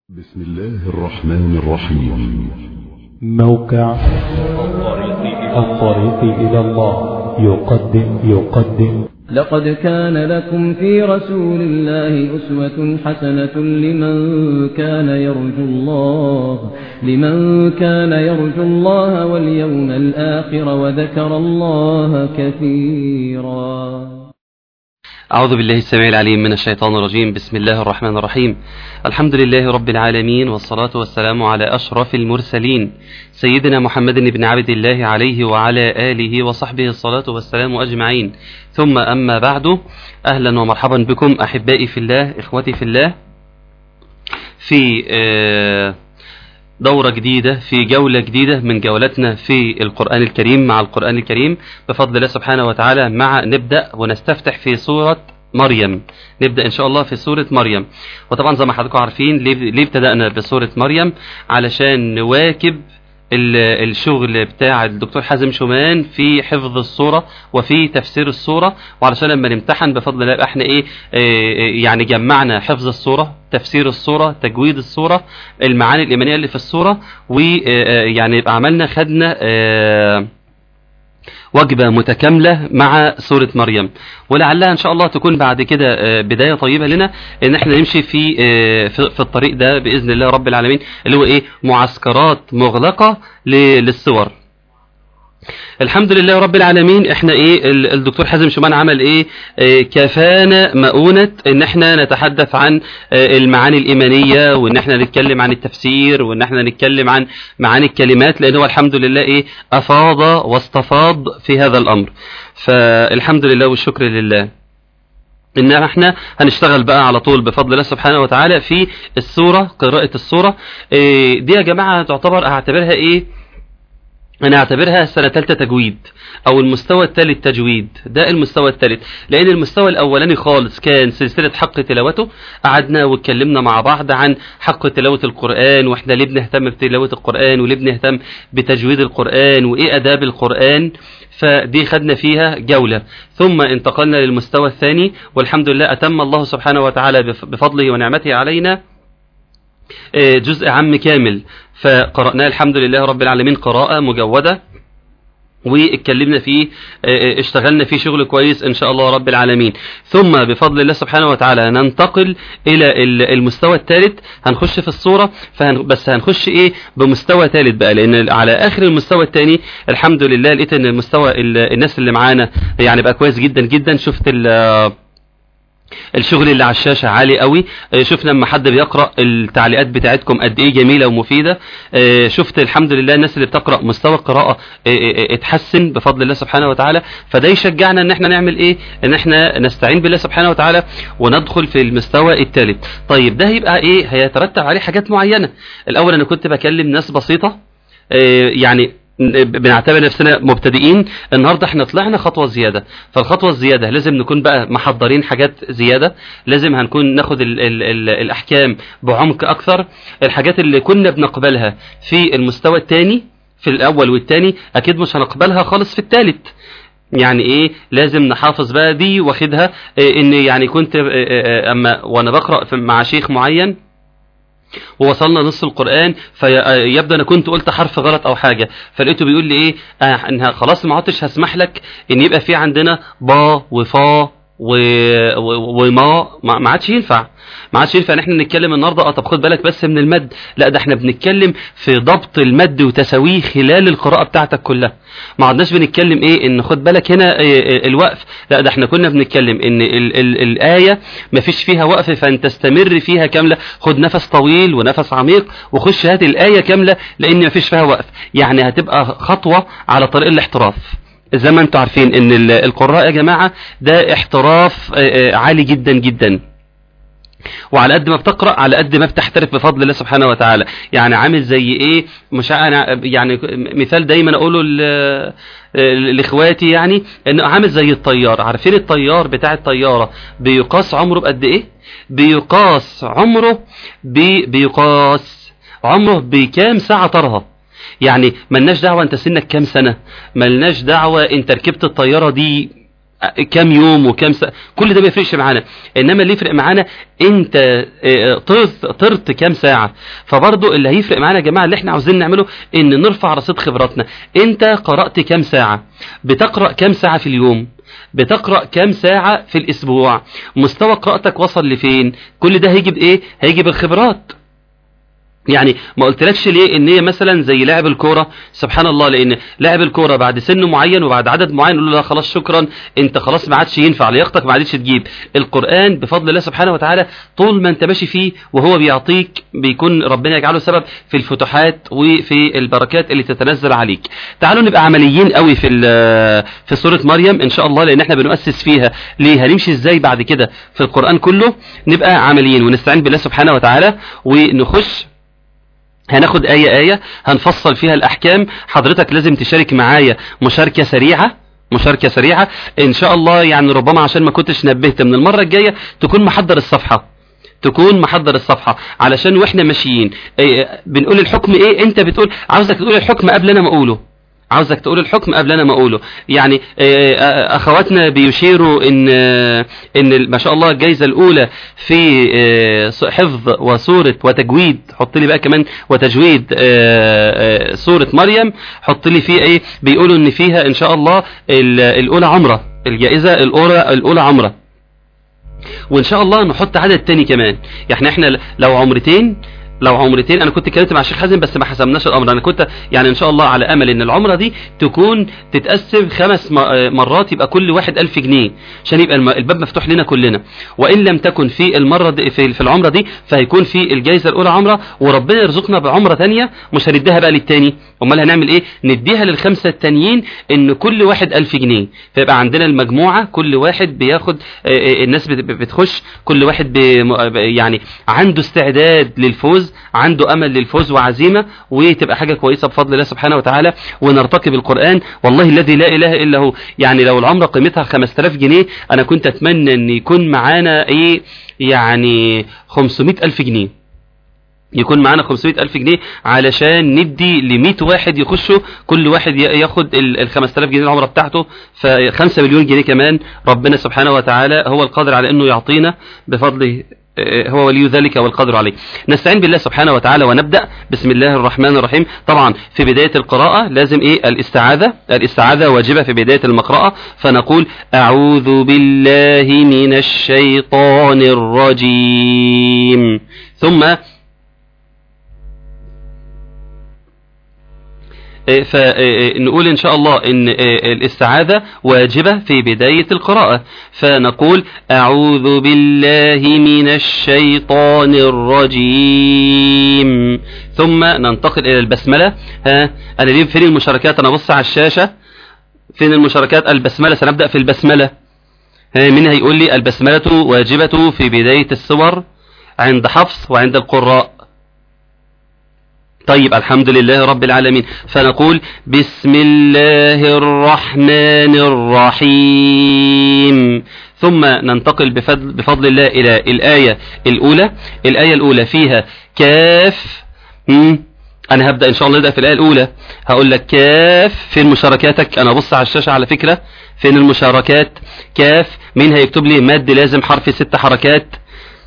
بسم الله الرحمن الرحيم موقع الطريق إلى الله يقدم يقدم لقد كان لكم في رسول الله أسوة حسنة لمن كان يرجو الله لمن كان يرجو الله واليوم الآخر وذكر الله كثيرا أعوذ بالله السميع العليم من الشيطان الرجيم بسم الله الرحمن الرحيم الحمد لله رب العالمين والصلاة والسلام على أشرف المرسلين سيدنا محمد بن عبد الله عليه وعلى آله وصحبه الصلاة والسلام أجمعين ثم أما بعد أهلا ومرحبا بكم أحبائي في الله إخوتي في الله في آه دورة جديدة في جولة جديدة من جولتنا في القرآن الكريم مع القرآن الكريم بفضل الله سبحانه وتعالى مع نبدأ ونستفتح في سورة مريم نبدأ إن شاء الله في سورة مريم وطبعا زي ما حضراتكم عارفين ليه ليه ابتدأنا بسورة مريم علشان نواكب الشغل بتاع الدكتور حازم شومان في حفظ الصورة وفي تفسير الصورة وعلشان لما نمتحن بفضل الله احنا ايه, ايه يعني جمعنا حفظ الصورة تفسير الصورة تجويد الصورة المعاني الإيمانية اللي في الصورة ويعني يبقى عملنا خدنا اه وجبة متكاملة مع سورة مريم ولعلها ان شاء الله تكون بعد كده بداية طيبة لنا ان احنا نمشي في في الطريق ده بإذن الله رب العالمين اللي هو ايه معسكرات مغلقة للصور الحمد لله رب العالمين احنا ايه الدكتور حازم شومان عمل ايه, ايه كفانا مؤونة ان احنا نتحدث عن اه المعاني الايمانية وان احنا نتكلم عن التفسير وان احنا نتكلم عن معاني الكلمات لان هو الحمد لله ايه افاض واستفاض في هذا الامر فالحمد لله والشكر لله ان احنا هنشتغل بقى على طول بفضل الله سبحانه وتعالى في السورة قراءة السورة ايه دي يا جماعة تعتبر اعتبرها ايه انا اعتبرها سنة ثالثة تجويد او المستوى الثالث تجويد ده المستوى الثالث لان المستوى الاولاني خالص كان سلسلة حق تلاوته قعدنا واتكلمنا مع بعض عن حق تلاوة القرآن واحنا ليه بنهتم بتلاوة القرآن وليه بنهتم بتجويد القرآن وايه اداب القرآن فدي خدنا فيها جولة ثم انتقلنا للمستوى الثاني والحمد لله اتم الله سبحانه وتعالى بفضله ونعمته علينا جزء عام كامل فقرأناه الحمد لله رب العالمين قراءة مجودة واتكلمنا فيه اشتغلنا فيه شغل كويس ان شاء الله رب العالمين ثم بفضل الله سبحانه وتعالى ننتقل الى المستوى الثالث هنخش في الصورة فهن بس هنخش ايه بمستوى ثالث بقى لان على اخر المستوى الثاني الحمد لله لقيت ان المستوى الناس اللي معانا يعني بقى كويس جدا جدا شفت الشغل اللي على الشاشة عالي قوي شفنا لما حد بيقرأ التعليقات بتاعتكم قد ايه جميلة ومفيدة شفت الحمد لله الناس اللي بتقرأ مستوى القراءة اتحسن بفضل الله سبحانه وتعالى فده يشجعنا ان احنا نعمل ايه ان احنا نستعين بالله سبحانه وتعالى وندخل في المستوى الثالث طيب ده هيبقى ايه هيترتب عليه حاجات معينة الاول انا كنت بكلم ناس بسيطة يعني بنعتبر نفسنا مبتدئين النهاردة احنا طلعنا خطوة زيادة فالخطوة الزيادة لازم نكون بقى محضرين حاجات زيادة لازم هنكون ناخد ال ال ال الأحكام بعمق أكثر الحاجات اللي كنا بنقبلها في المستوى الثاني في الأول والثاني أكيد مش هنقبلها خالص في الثالث يعني ايه لازم نحافظ بقى دي واخدها إيه ان يعني كنت إيه اما وانا بقرأ مع شيخ معين ووصلنا نص القرآن فيبدو انا كنت قلت حرف غلط او حاجة فلقيته بيقول لي ايه آه خلاص ما عدتش هسمح لك ان يبقى في عندنا با وفا و... و... وما ما عادش ينفع ما عادش ينفع ان احنا نتكلم النهارده اه طب خد بالك بس من المد لا ده احنا بنتكلم في ضبط المد وتساويه خلال القراءه بتاعتك كلها ما عدناش بنتكلم ايه ان خد بالك هنا إيه الوقف لا ده احنا كنا بنتكلم ان ال ال الايه ما فيش فيها وقف فانت استمر فيها كامله خد نفس طويل ونفس عميق وخش هات الايه كامله لان ما فيش فيها وقف يعني هتبقى خطوه على طريق الاحتراف زي ما انتم عارفين ان القراء يا جماعة ده احتراف عالي جدا جدا وعلى قد ما بتقرأ على قد ما بتحترف بفضل الله سبحانه وتعالى يعني عامل زي ايه مش انا يعني مثال دايما اقوله لاخواتي يعني انه عامل زي الطيار عارفين الطيار بتاع الطيارة بيقاس عمره بقد ايه بيقاس عمره بي بيقاس عمره بكام ساعة طرها يعني ملناش دعوة انت سنك كام سنة ملناش دعوة انت ركبت الطيارة دي كام يوم وكام سنة كل ده ما يفرقش معانا انما اللي يفرق معانا انت اه، طرت طرت كام ساعة فبرضو اللي هيفرق معانا يا جماعة اللي احنا عاوزين نعمله ان نرفع رصيد خبراتنا انت قرأت كام ساعة بتقرأ كام ساعة في اليوم بتقرأ كام ساعة في الاسبوع مستوى قراءتك وصل لفين كل ده هيجي بايه هيجي بالخبرات يعني ما قلتلكش ليه ان هي مثلا زي لاعب الكوره سبحان الله لان لاعب الكوره بعد سن معين وبعد عدد معين يقول له لا خلاص شكرا انت خلاص ما عادش ينفع لياقتك ما عادش تجيب القران بفضل الله سبحانه وتعالى طول ما انت ماشي فيه وهو بيعطيك بيكون ربنا يجعله سبب في الفتوحات وفي البركات اللي تتنزل عليك تعالوا نبقى عمليين قوي في ال- في سوره مريم ان شاء الله لان احنا بنؤسس فيها ليه هنمشي ازاي بعد كده في القران كله نبقى عمليين ونستعين بالله سبحانه وتعالى ونخش هناخد آية آية هنفصل فيها الأحكام حضرتك لازم تشارك معايا مشاركة سريعة مشاركة سريعة إن شاء الله يعني ربما عشان ما كنتش نبهت من المرة الجاية تكون محضر الصفحة تكون محضر الصفحة علشان واحنا ماشيين إيه بنقول الحكم ايه انت بتقول عاوزك تقول الحكم قبل انا ما اقوله عاوزك تقول الحكم قبل انا ما اقوله يعني آه، آه، اخواتنا بيشيروا ان آه، ان ما شاء الله الجائزه الاولى في آه، س- حفظ وسوره وتجويد حط لي بقى كمان وتجويد آه، آه، سوره مريم حط لي فيه ايه بيقولوا ان فيها ان شاء الله ال- الاولى عمره الجائزه الاولى الاولى عمره وان شاء الله نحط عدد تاني كمان يعني احنا لو عمرتين لو عمرتين انا كنت اتكلمت مع الشيخ حازم بس ما حسمناش الامر انا كنت يعني ان شاء الله على امل ان العمره دي تكون تتقسم خمس م- آه مرات يبقى كل واحد ألف جنيه عشان يبقى الم- الباب مفتوح لنا كلنا وان لم تكن في المره دي في, في العمره دي فهيكون في الجائزه الاولى عمره وربنا يرزقنا بعمره تانية مش هنديها بقى للتاني امال هنعمل ايه نديها للخمسه التانيين ان كل واحد ألف جنيه فيبقى عندنا المجموعه كل واحد بياخد آه، آه، الناس بت- بتخش كل واحد بم- يعني عنده استعداد للفوز عنده امل للفوز وعزيمه وتبقى حاجه كويسه بفضل الله سبحانه وتعالى ونرتقي بالقران والله الذي لا اله الا هو يعني لو العمره قيمتها 5000 جنيه انا كنت اتمنى ان يكون معانا ايه يعني 500 الف جنيه يكون معانا 500 ألف جنيه علشان ندي ل 100 واحد يخشوا كل واحد ي- ياخد ال ال 5000 جنيه العمرة بتاعته ف 5 مليون جنيه كمان ربنا سبحانه وتعالى هو القادر على انه يعطينا بفضله آه، هو ولي ذلك والقادر عليه نستعين بالله سبحانه وتعالى ونبدأ بسم الله الرحمن الرحيم طبعا في بداية القراءة لازم ايه الاستعاذة الاستعاذة واجبة في بداية المقرأة فنقول أعوذ بالله من الشيطان الرجيم ثم فنقول إن شاء الله إن الاستعاذة واجبة في بداية القراءة فنقول أعوذ بالله من الشيطان الرجيم ثم ننتقل إلى البسملة ها أنا ليه فين المشاركات أنا بص على الشاشة فين المشاركات البسملة سنبدأ في البسملة ها مين هيقول لي البسملة واجبة في بداية السور عند حفص وعند القراء طيب الحمد لله رب العالمين فنقول بسم الله الرحمن الرحيم ثم ننتقل بفضل, بفضل الله إلى الآية الأولى الآية الأولى فيها كاف مم. أنا هبدأ إن شاء الله نبدأ في الآية الأولى هقول لك كاف فين مشاركاتك أنا بص على الشاشة على فكرة فين المشاركات كاف مين هيكتب لي مد لازم حرف ست حركات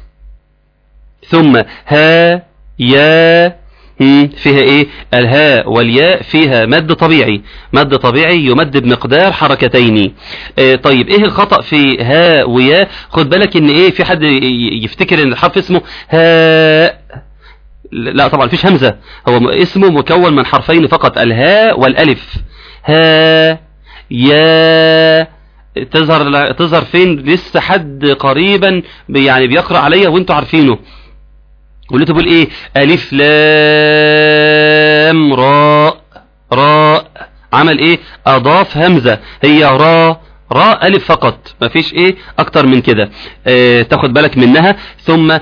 ثم ها يا مم، فيها ايه الهاء والياء فيها مد طبيعي مد طبيعي يمد بمقدار حركتين آه طيب ايه الخطأ في هاء وياء خد بالك ان ايه في حد ي- يفتكر ان الحرف اسمه هاء لا طبعا مفيش همزة هو م- اسمه مكون من حرفين فقط الهاء والالف ها يا تظهر تظهر فين لسه حد قريبا بي- يعني بيقرأ عليا وانتوا عارفينه قلت بقول ايه الف لام راء راء عمل ايه اضاف همزة هي راء راء الف فقط مفيش ايه اكتر من كده اه تاخد بالك منها ثم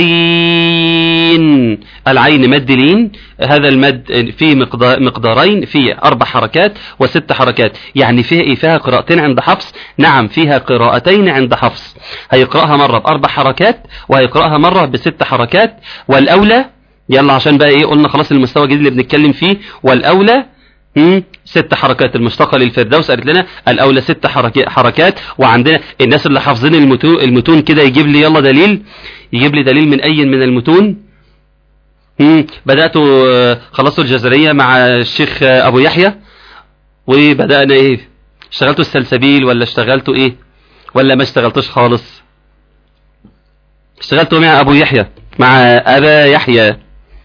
عين العين مد لين هذا المد فيه مقدار مقدارين فيه اربع حركات وست حركات يعني فيها ايه فيها قراءتين عند حفص نعم فيها قراءتين عند حفص هيقرأها مرة باربع حركات وهيقرأها مرة بست حركات والاولى يلا عشان بقى ايه قلنا خلاص المستوى الجديد اللي بنتكلم فيه والاولى مم؟ ست حركات المشتقة للفردوس قالت لنا الأولى ست حركي- حركات وعندنا الناس اللي حافظين المتون, المتون كده يجيب لي يلا دليل يجيب لي دليل من أي من المتون مم. بدأت آه، خلصت الجزرية مع الشيخ آه، أبو يحيى وبدأنا إيه اشتغلتوا السلسبيل ولا اشتغلتوا إيه ولا ما اشتغلتوش خالص اشتغلتوا مع أبو يحيى مع أبا يحيى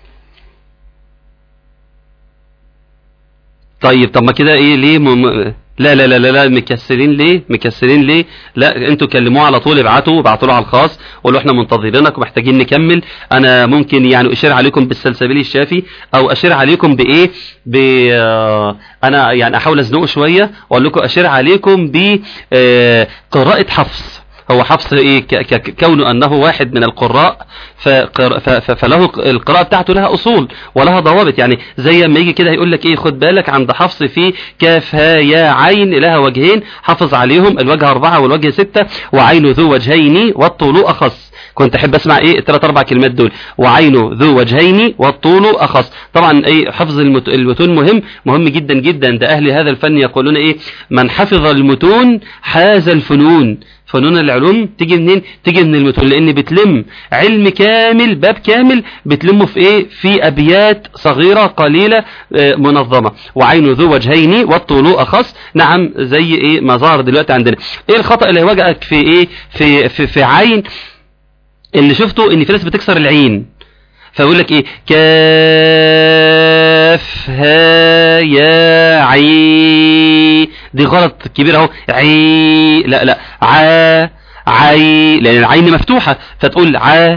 طيب طب ما كده ايه ليه م... م- لا لا لا لا لا مكسلين ليه مكسلين ليه لا انتوا كلموه على طول ابعتوا ابعتوا له على الخاص قولوا احنا منتظرينك ومحتاجين نكمل انا ممكن يعني اشير عليكم بالسلسبيل الشافي او اشير عليكم بايه ب آه، انا يعني احاول ازنقه شويه واقول لكم اشير عليكم بقراءه حفص هو حفص ايه ك- ك- كونه انه واحد من القراء فقر- ف- ف- فله القراءة بتاعته لها اصول ولها ضوابط يعني زي ما يجي كده يقول لك ايه خد بالك عند حفص في كاف ها يا عين لها وجهين حافظ عليهم الوجه اربعة والوجه ستة وعين ذو وجهين والطول اخص كنت احب اسمع ايه الثلاث اربع كلمات دول وعين ذو وجهين والطول اخص طبعا ايه حفظ المت- المتون مهم مهم جدا جدا ده اهل هذا الفن يقولون ايه من حفظ المتون حاز الفنون فنون العلوم تيجي منين تيجي من المتون لان بتلم علم كامل باب كامل بتلمه في ايه في ابيات صغيره قليله آه، منظمه وعين ذو وجهين والطول اخص نعم زي ايه ما ظهر دلوقتي عندنا ايه الخطا اللي هيواجهك في ايه في في, في عين اللي شفته ان في ناس بتكسر العين فيقول لك ايه كاف ها يا عي دي غلط كبير اهو عي لا لا ع عي لان العين مفتوحه فتقول ع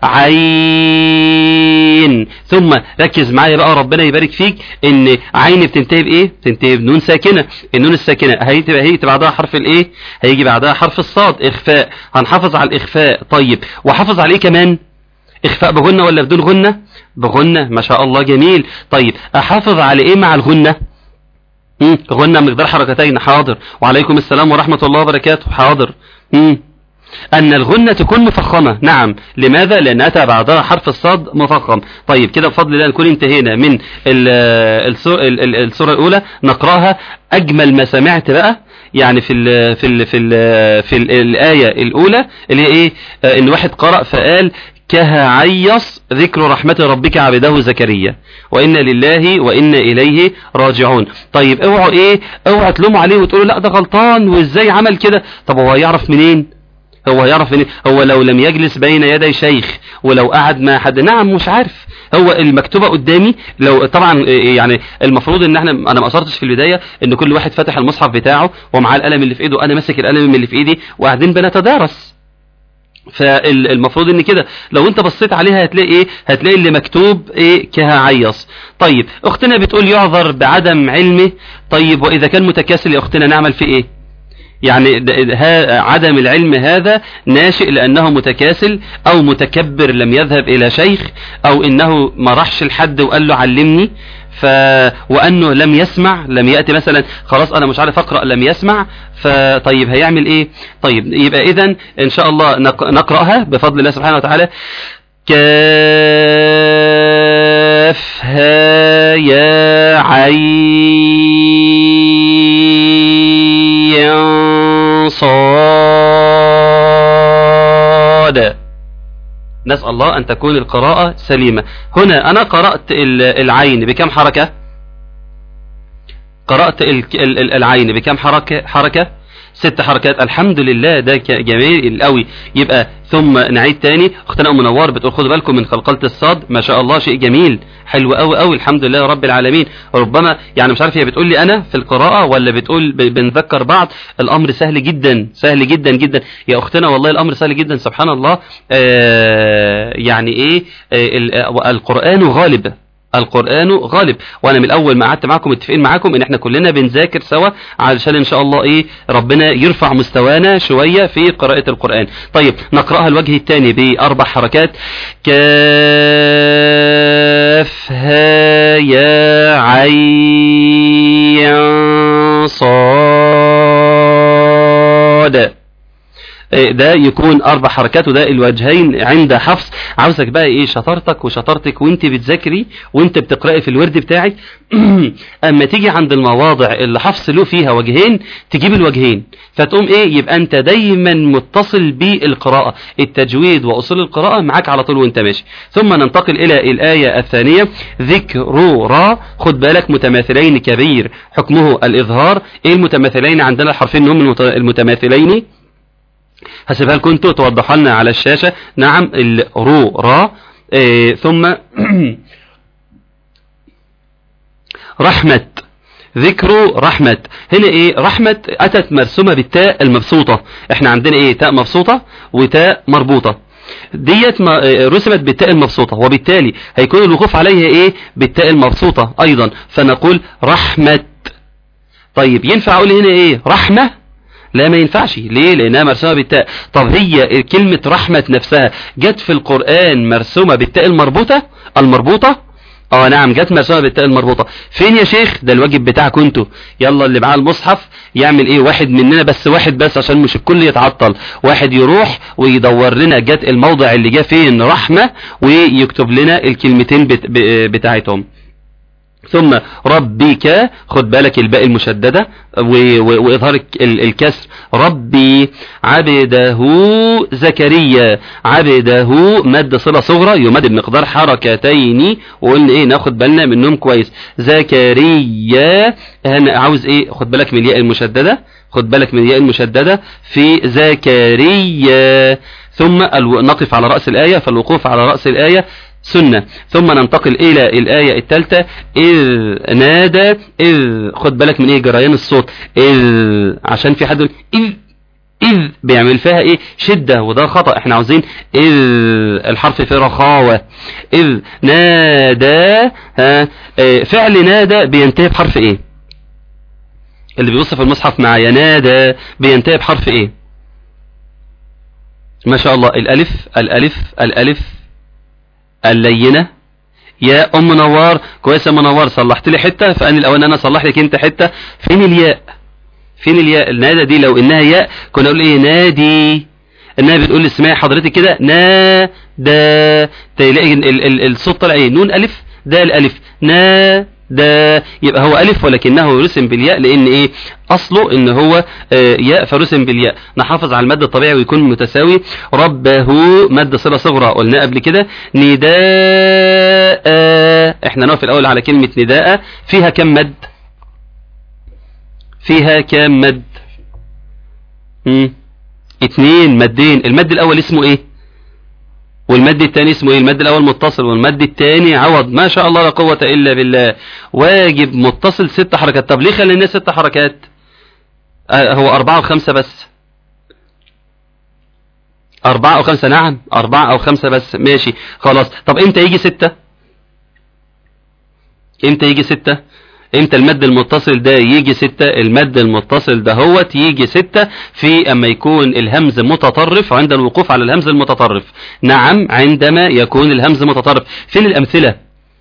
عين ثم ركز معايا بقى ربنا يبارك فيك ان عين بتنتهي بايه بتنتهي بنون ساكنه النون الساكنه هيجي هيجي بعدها حرف الايه هيجي بعدها حرف الصاد اخفاء هنحافظ على الاخفاء طيب وحافظ على ايه كمان اخفاء بغنة ولا بدون غنة بغنة ما شاء الله جميل طيب احافظ على ايه مع الغنة مم. غنة مقدار حركتين حاضر وعليكم السلام ورحمة الله وبركاته حاضر مم. أن الغنة تكون مفخمة نعم لماذا؟ لأن أتى بعدها حرف الصاد مفخم طيب كده بفضل الله نكون انتهينا من ال- السو- ال- ال- السورة الأولى نقراها أجمل ما سمعت بقى يعني في ال في ال في ال في ال الآية الأولى اللي هي إيه آه، إن واحد قرأ فقال كهعيص ذكر رحمة ربك عبده زكريا وإنا لله وإنا إليه راجعون طيب اوعوا إيه اوعوا تلوموا عليه وتقولوا لا ده غلطان وإزاي عمل كده طب هو يعرف منين هو يعرف منين هو لو لم يجلس بين يدي شيخ ولو قعد مع حد نعم مش عارف هو المكتوبة قدامي لو طبعا إيه يعني المفروض ان احنا انا ما قصرتش في البداية ان كل واحد فتح المصحف بتاعه ومعاه القلم اللي في ايده انا ماسك القلم اللي في ايدي وقاعدين بنتدارس فالمفروض ان كده لو انت بصيت عليها هتلاقي ايه هتلاقي اللي مكتوب ايه كهعيص طيب اختنا بتقول يعذر بعدم علمه طيب واذا كان متكاسل يا اختنا نعمل فيه ايه يعني د- ها عدم العلم هذا ناشئ لأنه متكاسل أو متكبر لم يذهب إلى شيخ أو إنه ما راحش لحد وقال له علمني ف وأنه لم يسمع لم يأتي مثلا خلاص أنا مش عارف أقرأ لم يسمع فطيب هيعمل إيه طيب يبقى إذا إن شاء الله نق- نقرأها بفضل الله سبحانه وتعالى كاف ها يا عين صاد نسأل الله أن تكون القراءة سليمة هنا أنا قرأت ال- العين بكم حركة قرأت ال- ال- ال- العين بكم حركة حركة ست حركات الحمد لله ده ك- جميل قوي يبقى ثم نعيد تاني اختنا ام منور بتقول خدوا بالكم من قلقله الصاد ما شاء الله شيء جميل حلو قوي قوي الحمد لله رب العالمين ربما يعني مش عارف هي بتقول لي انا في القراءه ولا بتقول ب- بنذكر بعض الامر سهل جدا سهل جدا جدا يا اختنا والله الامر سهل جدا سبحان الله آه يعني ايه آه ال- آه، القران غالب القرآن غالب وانا من الاول ما قعدت معاكم متفقين معاكم ان احنا كلنا بنذاكر سوا علشان ان شاء الله ايه ربنا يرفع مستوانا شوية في قراءة القرآن طيب نقرأها الوجه الثاني باربع حركات كاف ها يا عين صاد آه، ده يكون اربع حركات وده الوجهين عند حفص عاوزك بقى ايه شطارتك وشطارتك وانت بتذاكري وانت بتقراي في الورد بتاعك اما تيجي عند المواضع اللي حفص له فيها وجهين تجيب الوجهين فتقوم ايه يبقى انت دايما متصل بالقراءة التجويد واصول القراءة معاك على طول وانت ماشي ثم ننتقل الى الاية الثانية ذكر را خد بالك متماثلين كبير حكمه الاظهار ايه المتماثلين عندنا الحرفين هم المت- المتماثلين هسيبها لكم انتوا توضحوا لنا على الشاشة نعم الرو را إيه ثم رحمة ذكر رحمة هنا ايه رحمة اتت مرسومة بالتاء المبسوطة احنا عندنا ايه تاء مبسوطة وتاء مربوطة ديت ما- آه، رسمت بالتاء المبسوطة وبالتالي هيكون الوقوف عليها ايه بالتاء المبسوطة ايضا فنقول رحمة طيب ينفع اقول هنا ايه رحمة لا ما ينفعش ليه لانها مرسومة بالتاء طب هي كلمة رحمة نفسها جت في القرآن مرسومة بالتاء المربوطة المربوطة اه نعم جت مرسومة بالتاء المربوطة فين يا شيخ ده الواجب بتاعك انتوا يلا اللي معاه المصحف يعمل ايه واحد مننا بس واحد بس عشان مش الكل يتعطل واحد يروح ويدور لنا جت الموضع اللي جه فين رحمة ويكتب لنا الكلمتين بت... ب- بتاعتهم ثم ربك خد بالك الباء المشددة و- و- وإظهار الك- ال- الكسر ربي عبده زكريا عبده مد صلة صغرى يمد بمقدار حركتين وقلنا ايه ناخد بالنا منهم كويس زكريا هنا عاوز ايه خد بالك من الياء المشددة خد بالك من الياء المشددة في زكريا ثم الو... نقف على رأس الآية فالوقوف على رأس الآية سنة ثم ننتقل إلى الآية الثالثة إذ نادى إذ خد بالك من إيه جريان الصوت إذ عشان في حد يقول إذ إذ بيعمل فيها إيه شدة وده خطأ إحنا عاوزين إذ الحرف فيه رخاوة إذ نادى ها آه، فعل نادى بينتهي بحرف إيه اللي بيوصف المصحف معايا نادى بينتهي بحرف إيه ما شاء الله الألف الألف الألف اللينة يا ام نوار كويس يا ام نوار صلحت لي حته فان الاوان انا اصلح لك انت حته فين الياء فين الياء النادى دي لو انها ياء كنا نقول ايه نادي انها بتقول اسمعي حضرتك كده نا دا تلاقي ال- ال- ال- الصوت طالع ايه نون الف دا الالف نا دا يبقى هو الف ولكنه رسم بالياء لان ايه اصله ان هو آه، ياء فرسم بالياء نحافظ على المد الطبيعي ويكون متساوي ربه مد صله صغرى قلنا قبل كده نداء احنا نقف الاول على كلمه نداء فيها كم مد فيها كم مد مم. اتنين مدين المد الاول اسمه ايه والمد الثاني اسمه ايه المد الاول متصل والمد الثاني عوض ما شاء الله لا قوة الا بالله واجب متصل ست حركات طب ليه خلينا ست حركات آه هو اربعة وخمسة بس اربعة او خمسة نعم اربعة او خمسة بس ماشي خلاص طب امتى يجي ستة امتى يجي ستة امتى المد المتصل ده يجي ستة المد المتصل ده هو يجي ستة في اما يكون الهمز متطرف عند الوقوف على الهمز المتطرف نعم عندما يكون الهمز متطرف فين الامثلة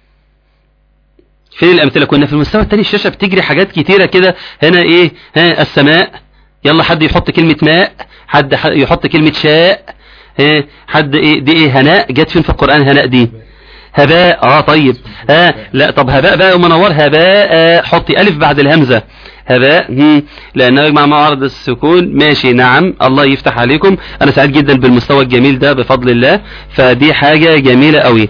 فين الامثلة كنا في المستوى الثاني الشاشة بتجري حاجات كتيرة كده هنا ايه ها السماء يلا حد يحط كلمة ماء حد ح- يحط كلمة شاء ها حد ايه دي ايه هناء جت فين في القرآن هناء دي هباء اه طيب ها لا طب هباء بقى ومنور هباء آه حطي الف بعد الهمزة هباء هم، لانه يجمع معارض السكون ماشي نعم الله يفتح عليكم انا سعيد جدا بالمستوى الجميل ده بفضل الله فدي حاجة جميلة قوي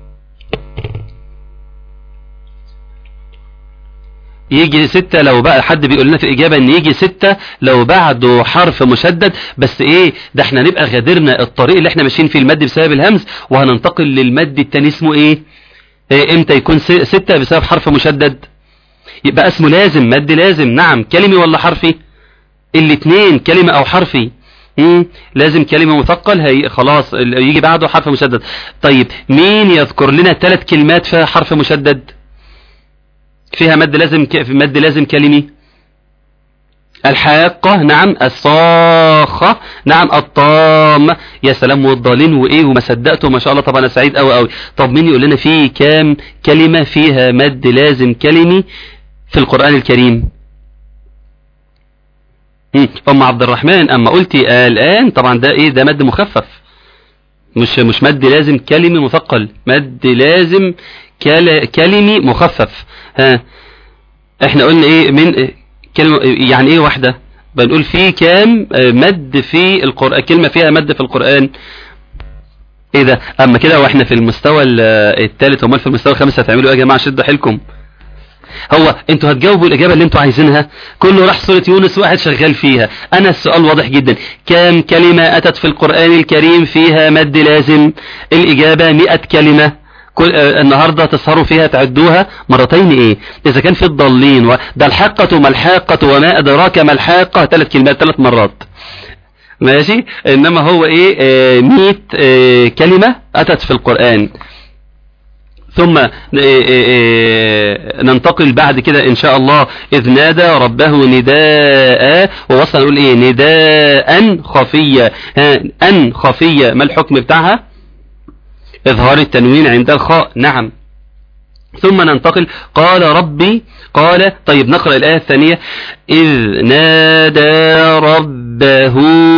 يجي ستة لو بقى حد بيقول لنا في الإجابة إن يجي ستة لو بعده حرف مشدد بس إيه ده إحنا نبقى غادرنا الطريق اللي إحنا ماشيين فيه المد بسبب الهمز وهننتقل للمد التاني اسمه إيه؟ إيه إمتى يكون س- ستة بسبب حرف مشدد؟ يبقى اسمه لازم مد لازم نعم كلمي ولا حرفي؟ الاتنين كلمة أو حرفي مم. لازم كلمة مثقل هي خلاص ال- يجي بعده حرف مشدد طيب مين يذكر لنا ثلاث كلمات فيها حرف مشدد؟ فيها مد لازم ك... في مد لازم كلمي الحاقة نعم الصاخة نعم الطامة يا سلام والضالين وايه وما صدقته ما شاء الله طب انا سعيد قوي قوي طب مين يقول لنا في كام كلمة فيها مد لازم كلمي في القرآن الكريم مم. ام عبد الرحمن اما قلتي آه الان طبعا ده ايه ده مد مخفف مش مش مد لازم كلمي مثقل مد لازم كل كلمي مخفف ها احنا قلنا ايه من إيه؟ كلمة يعني ايه واحدة بنقول في كام آه، مد في القرآن كلمة فيها مد في القرآن ايه ده اما كده واحنا في المستوى ال- الثالث امال في المستوى الخامس هتعملوا ايه يا جماعة شدوا حيلكم هو انتوا هتجاوبوا الاجابه اللي انتوا عايزينها كله راح سوره يونس واحد شغال فيها انا السؤال واضح جدا كام كلمه اتت في القران الكريم فيها مد لازم الاجابه 100 كلمه كل آه النهارده تسهروا فيها تعدوها مرتين ايه اذا كان في الضالين و- ده الحاقه ما الحاقه وما ادراك ما الحاقه ثلاث كلمات ثلاث مرات ماشي انما هو ايه آه 100 آه كلمه اتت في القران ثم ن- إيه- إيه- ننتقل بعد كده ان شاء الله اذ نادى ربه نداء ووصل نقول ايه نداء خفيا ها، ان خفيا ما الحكم بتاعها اظهار التنوين عند الخاء نعم ثم ننتقل قال ربي قال طيب نقرأ الآية الثانية إذ نادى ربه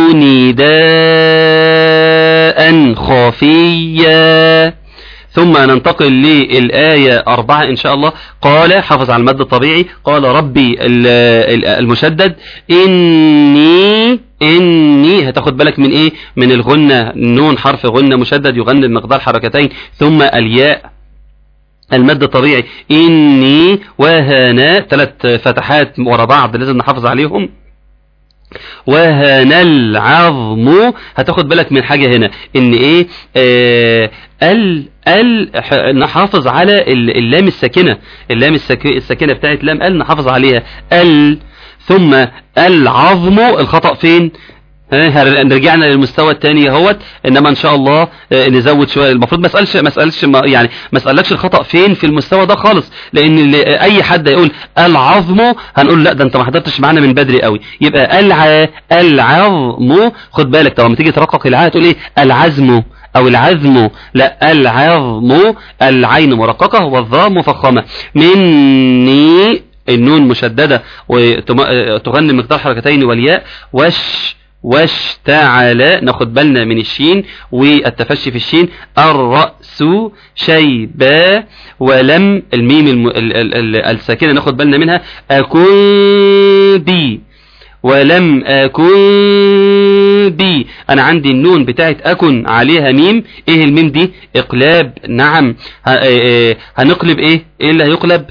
نداء خفيا ثم ننتقل للآية أربعة إن شاء الله قال حافظ على المد الطبيعي قال ربي ال- ال- المشدد إني إني هتاخد بالك من إيه من الغنة النون حرف غنة مشدد يغني بمقدار حركتين ثم الياء المد الطبيعي إني وهنا ثلاث فتحات ورا بعض لازم نحافظ عليهم وهن العظم هتاخد بالك من حاجة هنا ان ايه آه ال ال ح- نحافظ على ال- اللام الساكنة اللام الساك- الساكنة بتاعت لام ال نحافظ عليها ال ثم العظم الخطأ فين ها، هر- رجعنا للمستوى الثاني اهوت انما ان شاء الله آه، نزود شويه المفروض ما اسالش ما اسالش ما- يعني ما اسالكش الخطا فين في المستوى ده خالص لان اللي- اي حد يقول العظم هنقول لا ده انت ما حضرتش معانا من بدري قوي يبقى الع العظم خد بالك طب لما تيجي ترقق العاء تقول ايه العزم او العزم لا العظم العين مرققه والظاء مفخمه مني النون مشدده وتغني مقدار حركتين والياء وش واشتعل ناخد بالنا من الشين والتفشي في الشين الرأس شيبا ولم الميم الم... ال... ال... ال... الساكنة ناخد بالنا منها أكن بي ولم أكن بي أنا عندي النون بتاعت أكن عليها ميم إيه الميم دي إقلاب نعم ه... آه، هنقلب إيه إيه اللي هيقلب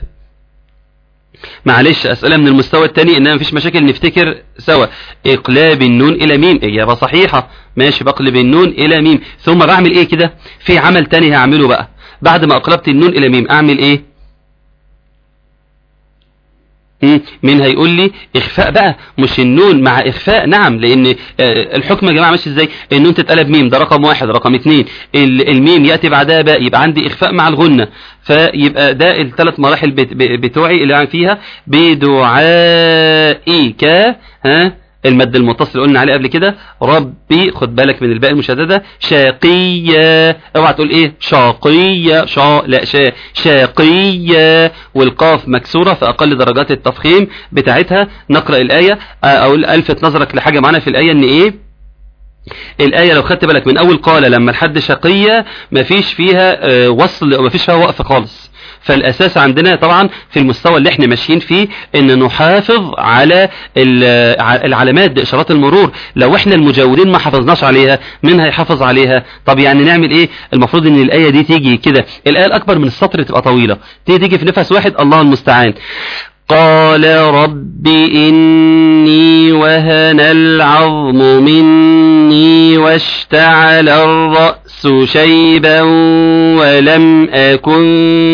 معلش أسئلة من المستوى الثاني إنما مفيش مشاكل نفتكر سوا إقلاب النون إلى ميم إجابة صحيحة ماشي بقلب النون إلى ميم ثم بعمل إيه كده في عمل تاني هعمله بقى بعد ما أقلبت النون إلى ميم أعمل إيه مم. مين هيقول لي اخفاء بقى مش النون مع اخفاء نعم لان آه، الحكم يا جماعه ماشي ازاي النون تتقلب ميم ده رقم واحد رقم اتنين ال- الميم ياتي بعدها باء يبقى عندي اخفاء مع الغنه فيبقى ده الثلاث مراحل بت- ب- بتوعي اللي عن فيها بدعائك ها المد المتصل قلنا عليه قبل كده ربي خد بالك من الباء المشددة شاقية اوعى تقول ايه شاقية شا لا شا شاقية والقاف مكسورة في اقل درجات التفخيم بتاعتها نقرأ الآية اقول الفت نظرك لحاجة معانا في الآية ان ايه الآية لو خدت بالك من أول قال لما لحد شقية مفيش فيها آه، وصل ومفيش فيها وقف خالص فالأساس عندنا طبعا في المستوى اللي احنا ماشيين فيه ان نحافظ على ال- ع- العلامات بإشارات المرور لو احنا المجاورين ما حافظناش عليها من هيحافظ عليها طب يعني نعمل ايه المفروض ان الآية دي تيجي كده الآية الأكبر من السطر تبقى طويلة تيجي تيجي في نفس واحد الله المستعان قال رب إني وهن العظم مني واشتعل الرأس شيبا ولم أكن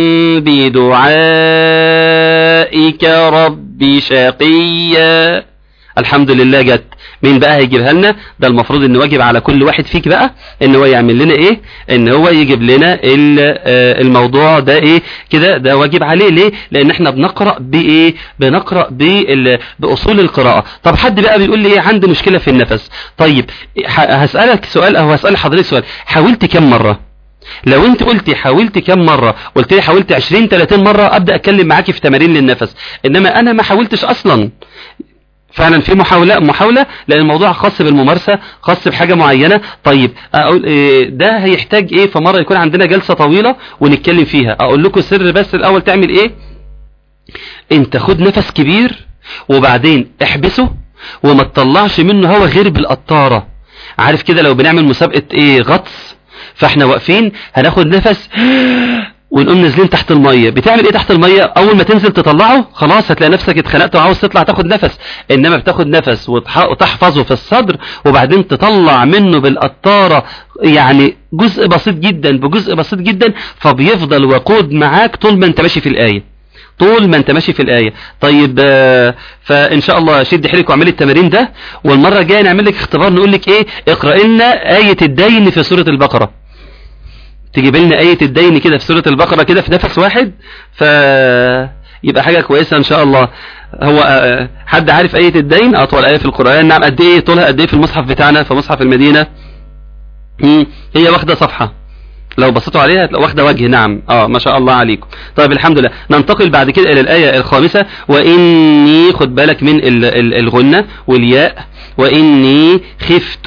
بدعائك رب شقيا الحمد لله جت مين بقى هيجيبها لنا ده المفروض ان واجب على كل واحد فيك بقى ان هو يعمل لنا ايه ان هو يجيب لنا ال- آه، الموضوع ده ايه كده ده واجب عليه ليه لان احنا بنقرا بايه بنقرا بال- باصول القراءه طب حد بقى بيقول لي ايه عندي مشكله في النفس طيب ح- هسالك سؤال او هسال حضرتك سؤال حاولت كم مره لو انت قلتي حاولت كم مرة قلت لي حاولت 20 30 مرة ابدا اتكلم معاكي في تمارين للنفس انما انا ما حاولتش اصلا فعلا في محاولة محاولة لأن الموضوع خاص بالممارسة خاص بحاجة معينة طيب أقول إيه ده هيحتاج إيه فمرة يكون عندنا جلسة طويلة ونتكلم فيها أقول لكم سر بس الأول تعمل إيه أنت خد نفس كبير وبعدين احبسه وما تطلعش منه هوا غير بالقطارة عارف كده لو بنعمل مسابقة إيه غطس فاحنا واقفين هناخد نفس ونقوم نازلين تحت المية بتعمل ايه تحت المية اول ما تنزل تطلعه خلاص هتلاقي نفسك اتخنقت وعاوز تطلع تاخد نفس انما بتاخد نفس وتح- وتحفظه في الصدر وبعدين تطلع منه بالقطارة يعني جزء بسيط جدا بجزء بسيط جدا فبيفضل وقود معاك طول ما انت ماشي في الآية طول ما انت ماشي في الآية طيب آه، فإن شاء الله شد حيلك واعملي التمارين ده والمرة الجاية نعمل لك اختبار نقول لك ايه اقرأ لنا آية الدين في سورة البقرة تجيب لنا آية الدين كده في سورة البقرة كده في نفس واحد ف يبقى حاجة كويسة إن شاء الله هو آه، حد عارف آية الدين أطول آية في القرآن نعم قد إيه طولها قد إيه في المصحف بتاعنا في مصحف المدينة مم، هي واخدة صفحة لو بصيتوا عليها هتلاقوا واخدة وجه نعم اه ما شاء الله عليكم طيب الحمد لله ننتقل بعد كده الى الآية الخامسة وإني خد بالك من ال- ال- الغنة والياء وإني خفت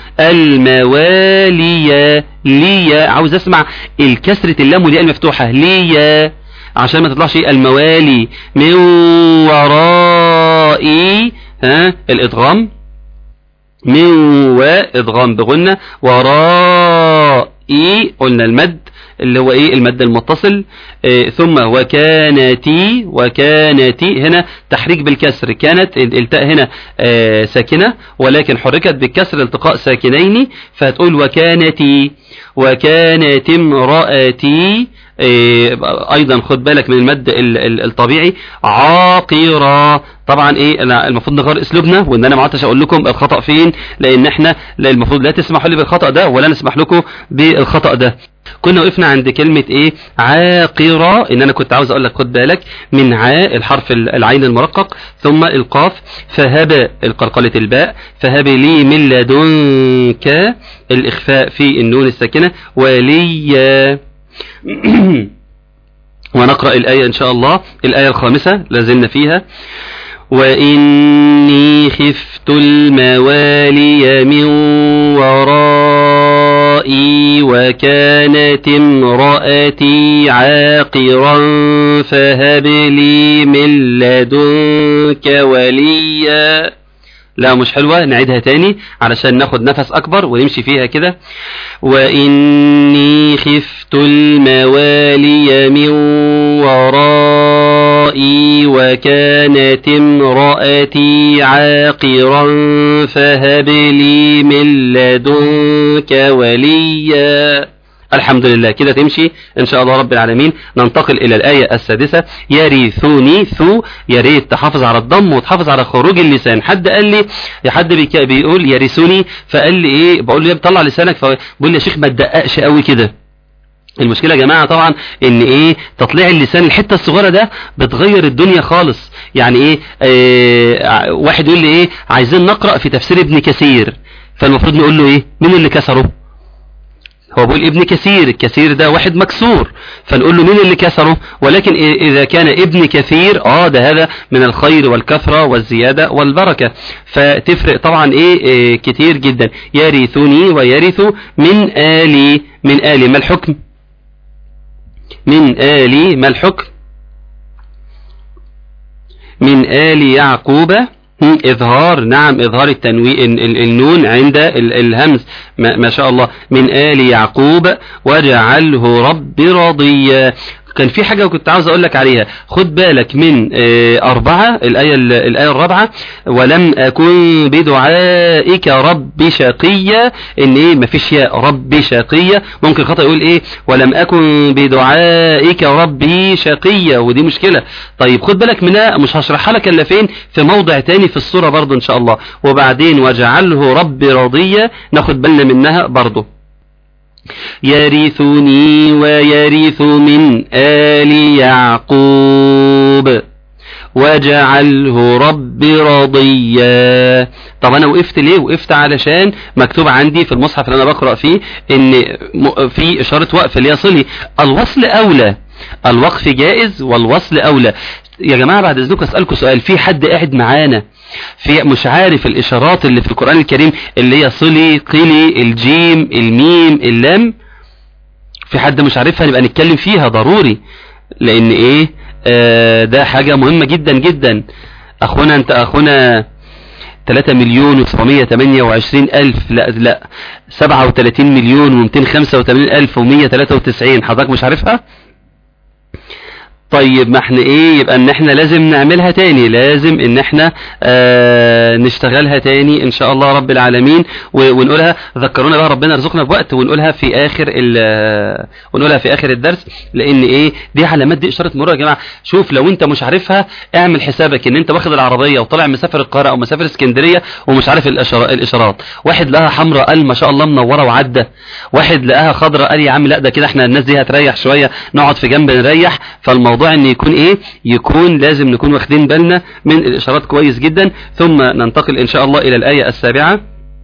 الموالي لي عاوز اسمع الكسرة اللام والياء المفتوحة لي عشان ما تطلعش إيه الموالي من ورائي ها الادغام من وادغام بغنة ورائي قلنا المد اللي هو ايه المد المتصل آه ثم وكانتي وكانتي هنا تحريك بالكسر كانت ال- التاء هنا آه ساكنة ولكن حركت بالكسر التقاء ساكنين فهتقول وكانتي وكانت امرأتي إيه ايضا خد بالك من المد ال- ال- الطبيعي عاقرة طبعا ايه أنا المفروض نغير اسلوبنا وان انا ما عدتش اقول لكم الخطا فين لان احنا لا المفروض لا تسمحوا لي بالخطا ده ولا نسمح لكم بالخطا ده كنا وقفنا عند كلمة ايه عاقرة ان انا كنت عاوز اقول لك خد بالك من عاء الحرف ال- العين المرقق ثم القاف فهب القلقلة الباء فهب لي من لدنك الاخفاء في النون الساكنة وليا ونقرأ الآية إن شاء الله الآية الخامسة لازلنا فيها وإني خفت الموالي من ورائي وكانت امرأتي عاقرا فهب لي من لدنك وليا لا مش حلوة نعيدها تاني علشان ناخد نفس أكبر ونمشي فيها كده وإني خفت الموالي من ورائي وكانت امرأتي عاقرا فهب لي من لدنك وليا الحمد لله كده تمشي ان شاء الله رب العالمين ننتقل الى الايه السادسه يرثني ثو يا ريت تحافظ على الضم وتحافظ على خروج اللسان حد قال لي يا حد بيك- بيقول يرثني فقال لي ايه بقول له يا بطلع لسانك فبقول لي يا شيخ ما تدققش قوي كده المشكلة يا جماعة طبعا ان ايه تطليع اللسان الحتة الصغيرة ده بتغير الدنيا خالص يعني ايه آه واحد يقول لي ايه عايزين نقرأ في تفسير ابن كثير فالمفروض نقول له ايه مين اللي كسره هو بيقول ابن كثير الكثير ده واحد مكسور فنقول له مين اللي كسره ولكن إ- اذا كان ابن كثير اه ده هذا من الخير والكثرة والزيادة والبركة فتفرق طبعا ايه, إيه كتير جدا يرثني ويرث من آلي من آلي ما الحكم من آل ما الحكم من آل يعقوب هم، إظهار نعم إظهار التنوين النون عند ال- الهمز ما, ما شاء الله من آل يعقوب واجعله رب رضيا كان في حاجة كنت عاوز أقول لك عليها خد بالك من آه، أربعة الآية ال- الآية الرابعة ولم أكن بدعائك رب شقيا إن إيه مفيش يا رب شقيا ممكن خطأ يقول إيه ولم أكن بدعائك ربي شقيا ودي مشكلة طيب خد بالك منها مش هشرحها لك إلا فين في موضع تاني في الصورة برضو إن شاء الله وبعدين واجعله رب رضيا ناخد بالنا منها برضو يرثني ويرث من آل يعقوب واجعله رب رضيا طب انا وقفت ليه وقفت علشان مكتوب عندي في المصحف اللي انا بقرأ فيه ان م- في اشارة وقف اللي هي صلي الوصل اولى الوقف جائز والوصل اولى يا جماعة بعد اذنكم اسألكم سؤال في حد قاعد معانا في مش عارف الاشارات اللي في القرآن الكريم اللي هي صلي قلي الجيم الميم اللام في حد مش عارفها نبقى نتكلم فيها ضروري لان ايه آه ده حاجة مهمة جدا جدا اخونا انت اخونا 3 مليون و728 الف لا لا 37 مليون و285 الف و193 حضرتك مش عارفها طيب ما احنا ايه يبقى ان احنا لازم نعملها تاني لازم ان احنا اه نشتغلها تاني ان شاء الله رب العالمين و- ونقولها ذكرونا بقى ربنا يرزقنا بوقت ونقولها في اخر ال- ونقولها في اخر الدرس لان ايه دي علامات دي اشاره مرور يا جماعه شوف لو انت مش عارفها اعمل حسابك ان انت واخد العربيه وطالع مسافر القاهره او مسافر اسكندريه ومش عارف الإشارة- الاشارات واحد لقاها حمراء قال ما شاء الله منوره وعدى واحد لقاها خضراء قال يا عم لا ده كده احنا الناس دي هتريح شويه نقعد في جنب نريح فالموضوع ان يكون ايه يكون لازم نكون واخدين بالنا من الاشارات كويس جدا ثم ننتقل ان شاء الله الى الايه السابعه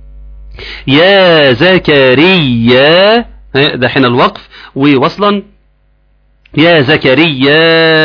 يا زكريا ها، ده حين الوقف ووصلا يا زكريا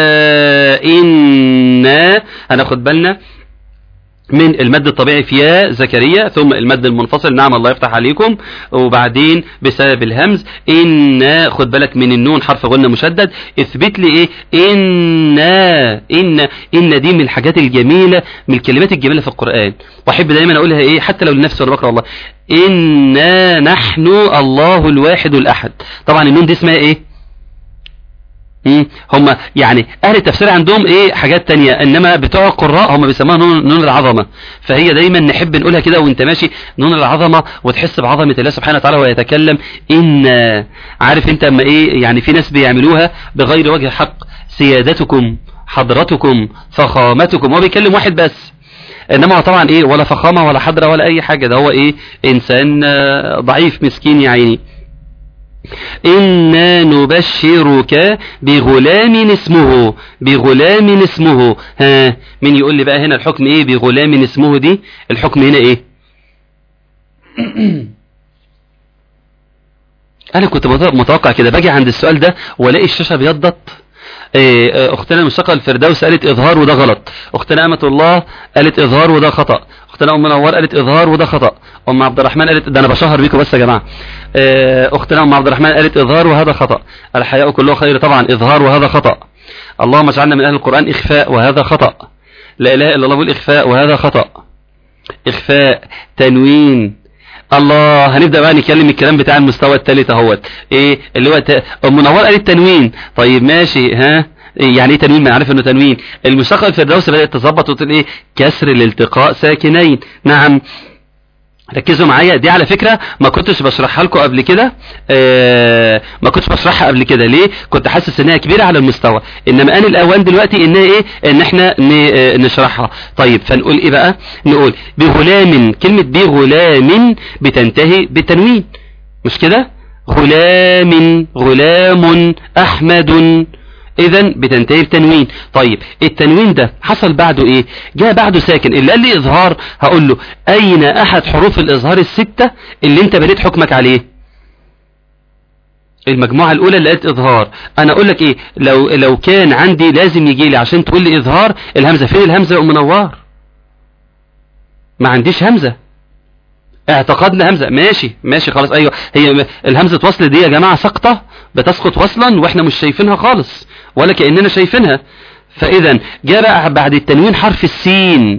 إنا هناخد بالنا من المد الطبيعي في يا زكريا ثم المد المنفصل نعم الله يفتح عليكم وبعدين بسبب الهمز إن خد بالك من النون حرف غنة مشدد اثبت لي ايه إن إن إن دي من الحاجات الجميلة من الكلمات الجميلة في القرآن واحب دايما اقولها ايه حتى لو لنفسي وانا بقرا والله إنا نحن الله الواحد الأحد طبعا النون دي اسمها ايه مم. هم يعني اهل التفسير عندهم ايه حاجات تانية انما بتوع القراء هم بيسموها نون, نون العظمة فهي دايما نحب نقولها كده وانت ماشي نون العظمة وتحس بعظمة الله سبحانه وتعالى وهو يتكلم ان عارف انت اما ايه يعني في ناس بيعملوها بغير وجه حق سيادتكم حضرتكم فخامتكم هو بيكلم واحد بس انما هو طبعا ايه ولا فخامة ولا حضرة ولا اي حاجة ده هو ايه انسان آه، ضعيف مسكين يا عيني إنا نبشرك بغلام اسمه بغلام اسمه ها مين يقول لي بقى هنا الحكم ايه بغلام اسمه دي الحكم هنا ايه انا كنت مت- متوقع كده باجي عند السؤال ده والاقي الشاشه بيضت إيه، آه، اختنا المشتقه الفردوس قالت اظهار وده غلط اختنا امه الله قالت اظهار وده خطا اختنا ام منور قالت اظهار وده خطا ام عبد الرحمن قالت ده انا بشهر بيكم بس يا جماعه آه، اختنا ام عبد الرحمن قالت اظهار وهذا خطا الحياء كله خير طبعا اظهار وهذا خطا اللهم اجعلنا من اهل القران اخفاء وهذا خطا لا اله الا الله بالاخفاء وهذا خطا اخفاء تنوين الله هنبدا بقى نتكلم الكلام بتاع المستوى الثالث اهوت ايه اللي هو ت... ام منور قالت تنوين طيب ماشي ها إيه يعني ايه تنوين ما عارف انه تنوين المشتقه الفردوس بدات تظبط وتقول ايه كسر الالتقاء ساكنين نعم ركزوا معايا دي على فكرة ما كنتش بشرحها لكم قبل كده آه ما كنتش بشرحها قبل كده ليه كنت حاسس انها كبيرة على المستوى انما انا الاوان دلوقتي انها ايه ان احنا ن- آه، نشرحها طيب فنقول ايه بقى نقول بغلام كلمة بغلام بتنتهي بالتنوين مش كده غلام غلام احمد اذا بتنتهي بتنوين طيب التنوين ده حصل بعده ايه جاء بعده ساكن اللي قال لي اظهار هقول له اين احد حروف الاظهار الستة اللي انت بنيت حكمك عليه المجموعة الاولى اللي قالت اظهار انا اقول لك ايه لو لو كان عندي لازم يجي لي عشان تقول لي اظهار الهمزة فين الهمزة يا ام منوار ما عنديش همزة اعتقدنا همزة ماشي ماشي خلاص ايوه هي الهمزة وصل دي يا جماعة سقطة بتسقط وصلا واحنا مش شايفينها خالص ولا كأننا شايفينها فاذا جاء بقى بعد التنوين حرف السين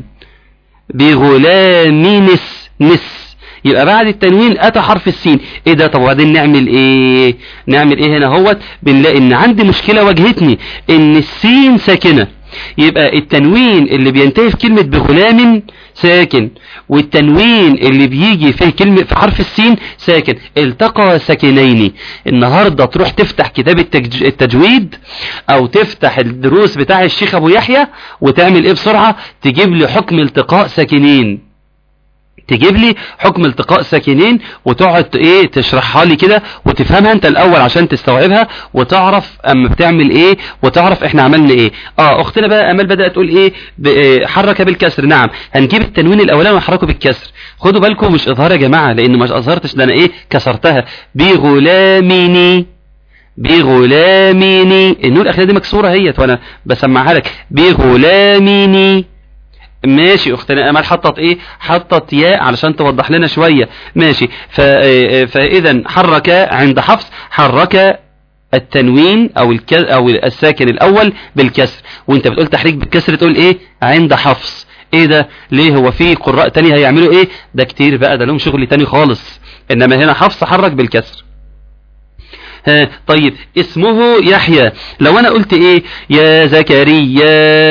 بغلام نس نس يبقى بعد التنوين اتى حرف السين ايه ده طب وبعدين نعمل ايه نعمل ايه هنا هوت بنلاقي ان عندي مشكلة واجهتني ان السين ساكنة يبقى التنوين اللي بينتهي في كلمة بغلام ساكن والتنوين اللي بيجي في كلمة في حرف السين ساكن التقى ساكنين النهاردة تروح تفتح كتاب التج- التجويد او تفتح الدروس بتاع الشيخ ابو يحيى وتعمل ايه بسرعة تجيب لي حكم التقاء ساكنين تجيب لي حكم التقاء ساكنين وتقعد ت- ايه تشرحها لي كده وتفهمها انت الاول عشان تستوعبها وتعرف اما بتعمل ايه وتعرف احنا عملنا ايه اه اختنا بقى امال بدات تقول ايه ب- إيه، حرك بالكسر نعم هنجيب التنوين الاولاني ونحركه بالكسر خدوا بالكم مش اظهار يا جماعه لان مش اظهرتش ده انا ايه كسرتها بغلامني بغلامين النون الاخيره دي مكسوره اهيت وانا بسمعها لك بغلامين ماشي اختنا امال حطت ايه حطت ياء علشان توضح لنا شويه ماشي ف- آه، فاذا حرك عند حفص حرك التنوين او الك... او الساكن الاول بالكسر وانت بتقول تحريك بالكسر تقول ايه عند حفص ايه ده ليه هو في قراء تاني هيعملوا ايه ده كتير بقى ده لهم شغل تاني خالص انما هنا حفص حرك بالكسر ها طيب اسمه يحيى لو انا قلت ايه يا زكريا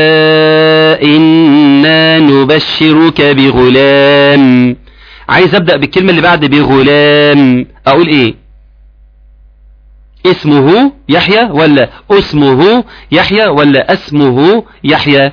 انا نبشرك بغلام عايز ابدا بالكلمه اللي بعد بغلام اقول ايه اسمه يحيى ولا اسمه يحيى ولا اسمه يحيى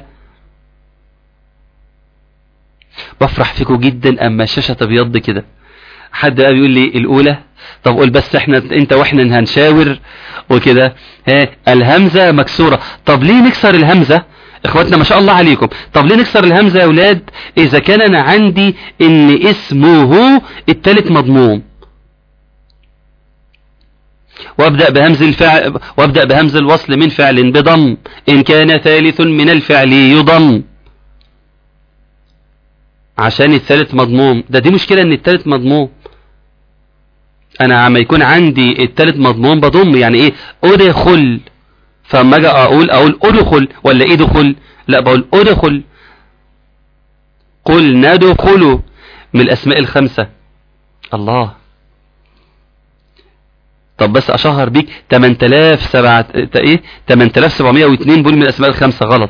بفرح فيكم جدا اما الشاشه تبيض كده حد بقى بيقول لي الاولى طب قول بس احنا انت واحنا هنشاور وكده ها الهمزه مكسوره طب ليه نكسر الهمزه اخواتنا ما شاء الله عليكم طب ليه نكسر الهمزه يا اولاد اذا كان انا عندي ان اسمه التالت مضموم وابدأ بهمز الفعل وابدأ بهمز الوصل من فعل بضم إن كان ثالث من الفعل يضم عشان الثالث مضموم ده دي مشكلة ان الثالث مضموم انا عم يكون عندي الثالث مضموم بضم يعني ايه ادخل فاما اجي اقول اقول ادخل ولا ايه دخل لا بقول ادخل قل ندخل من الاسماء الخمسة الله طب بس اشهر بيك 8007 ايه 8702 بقول من الاسماء الخمسة غلط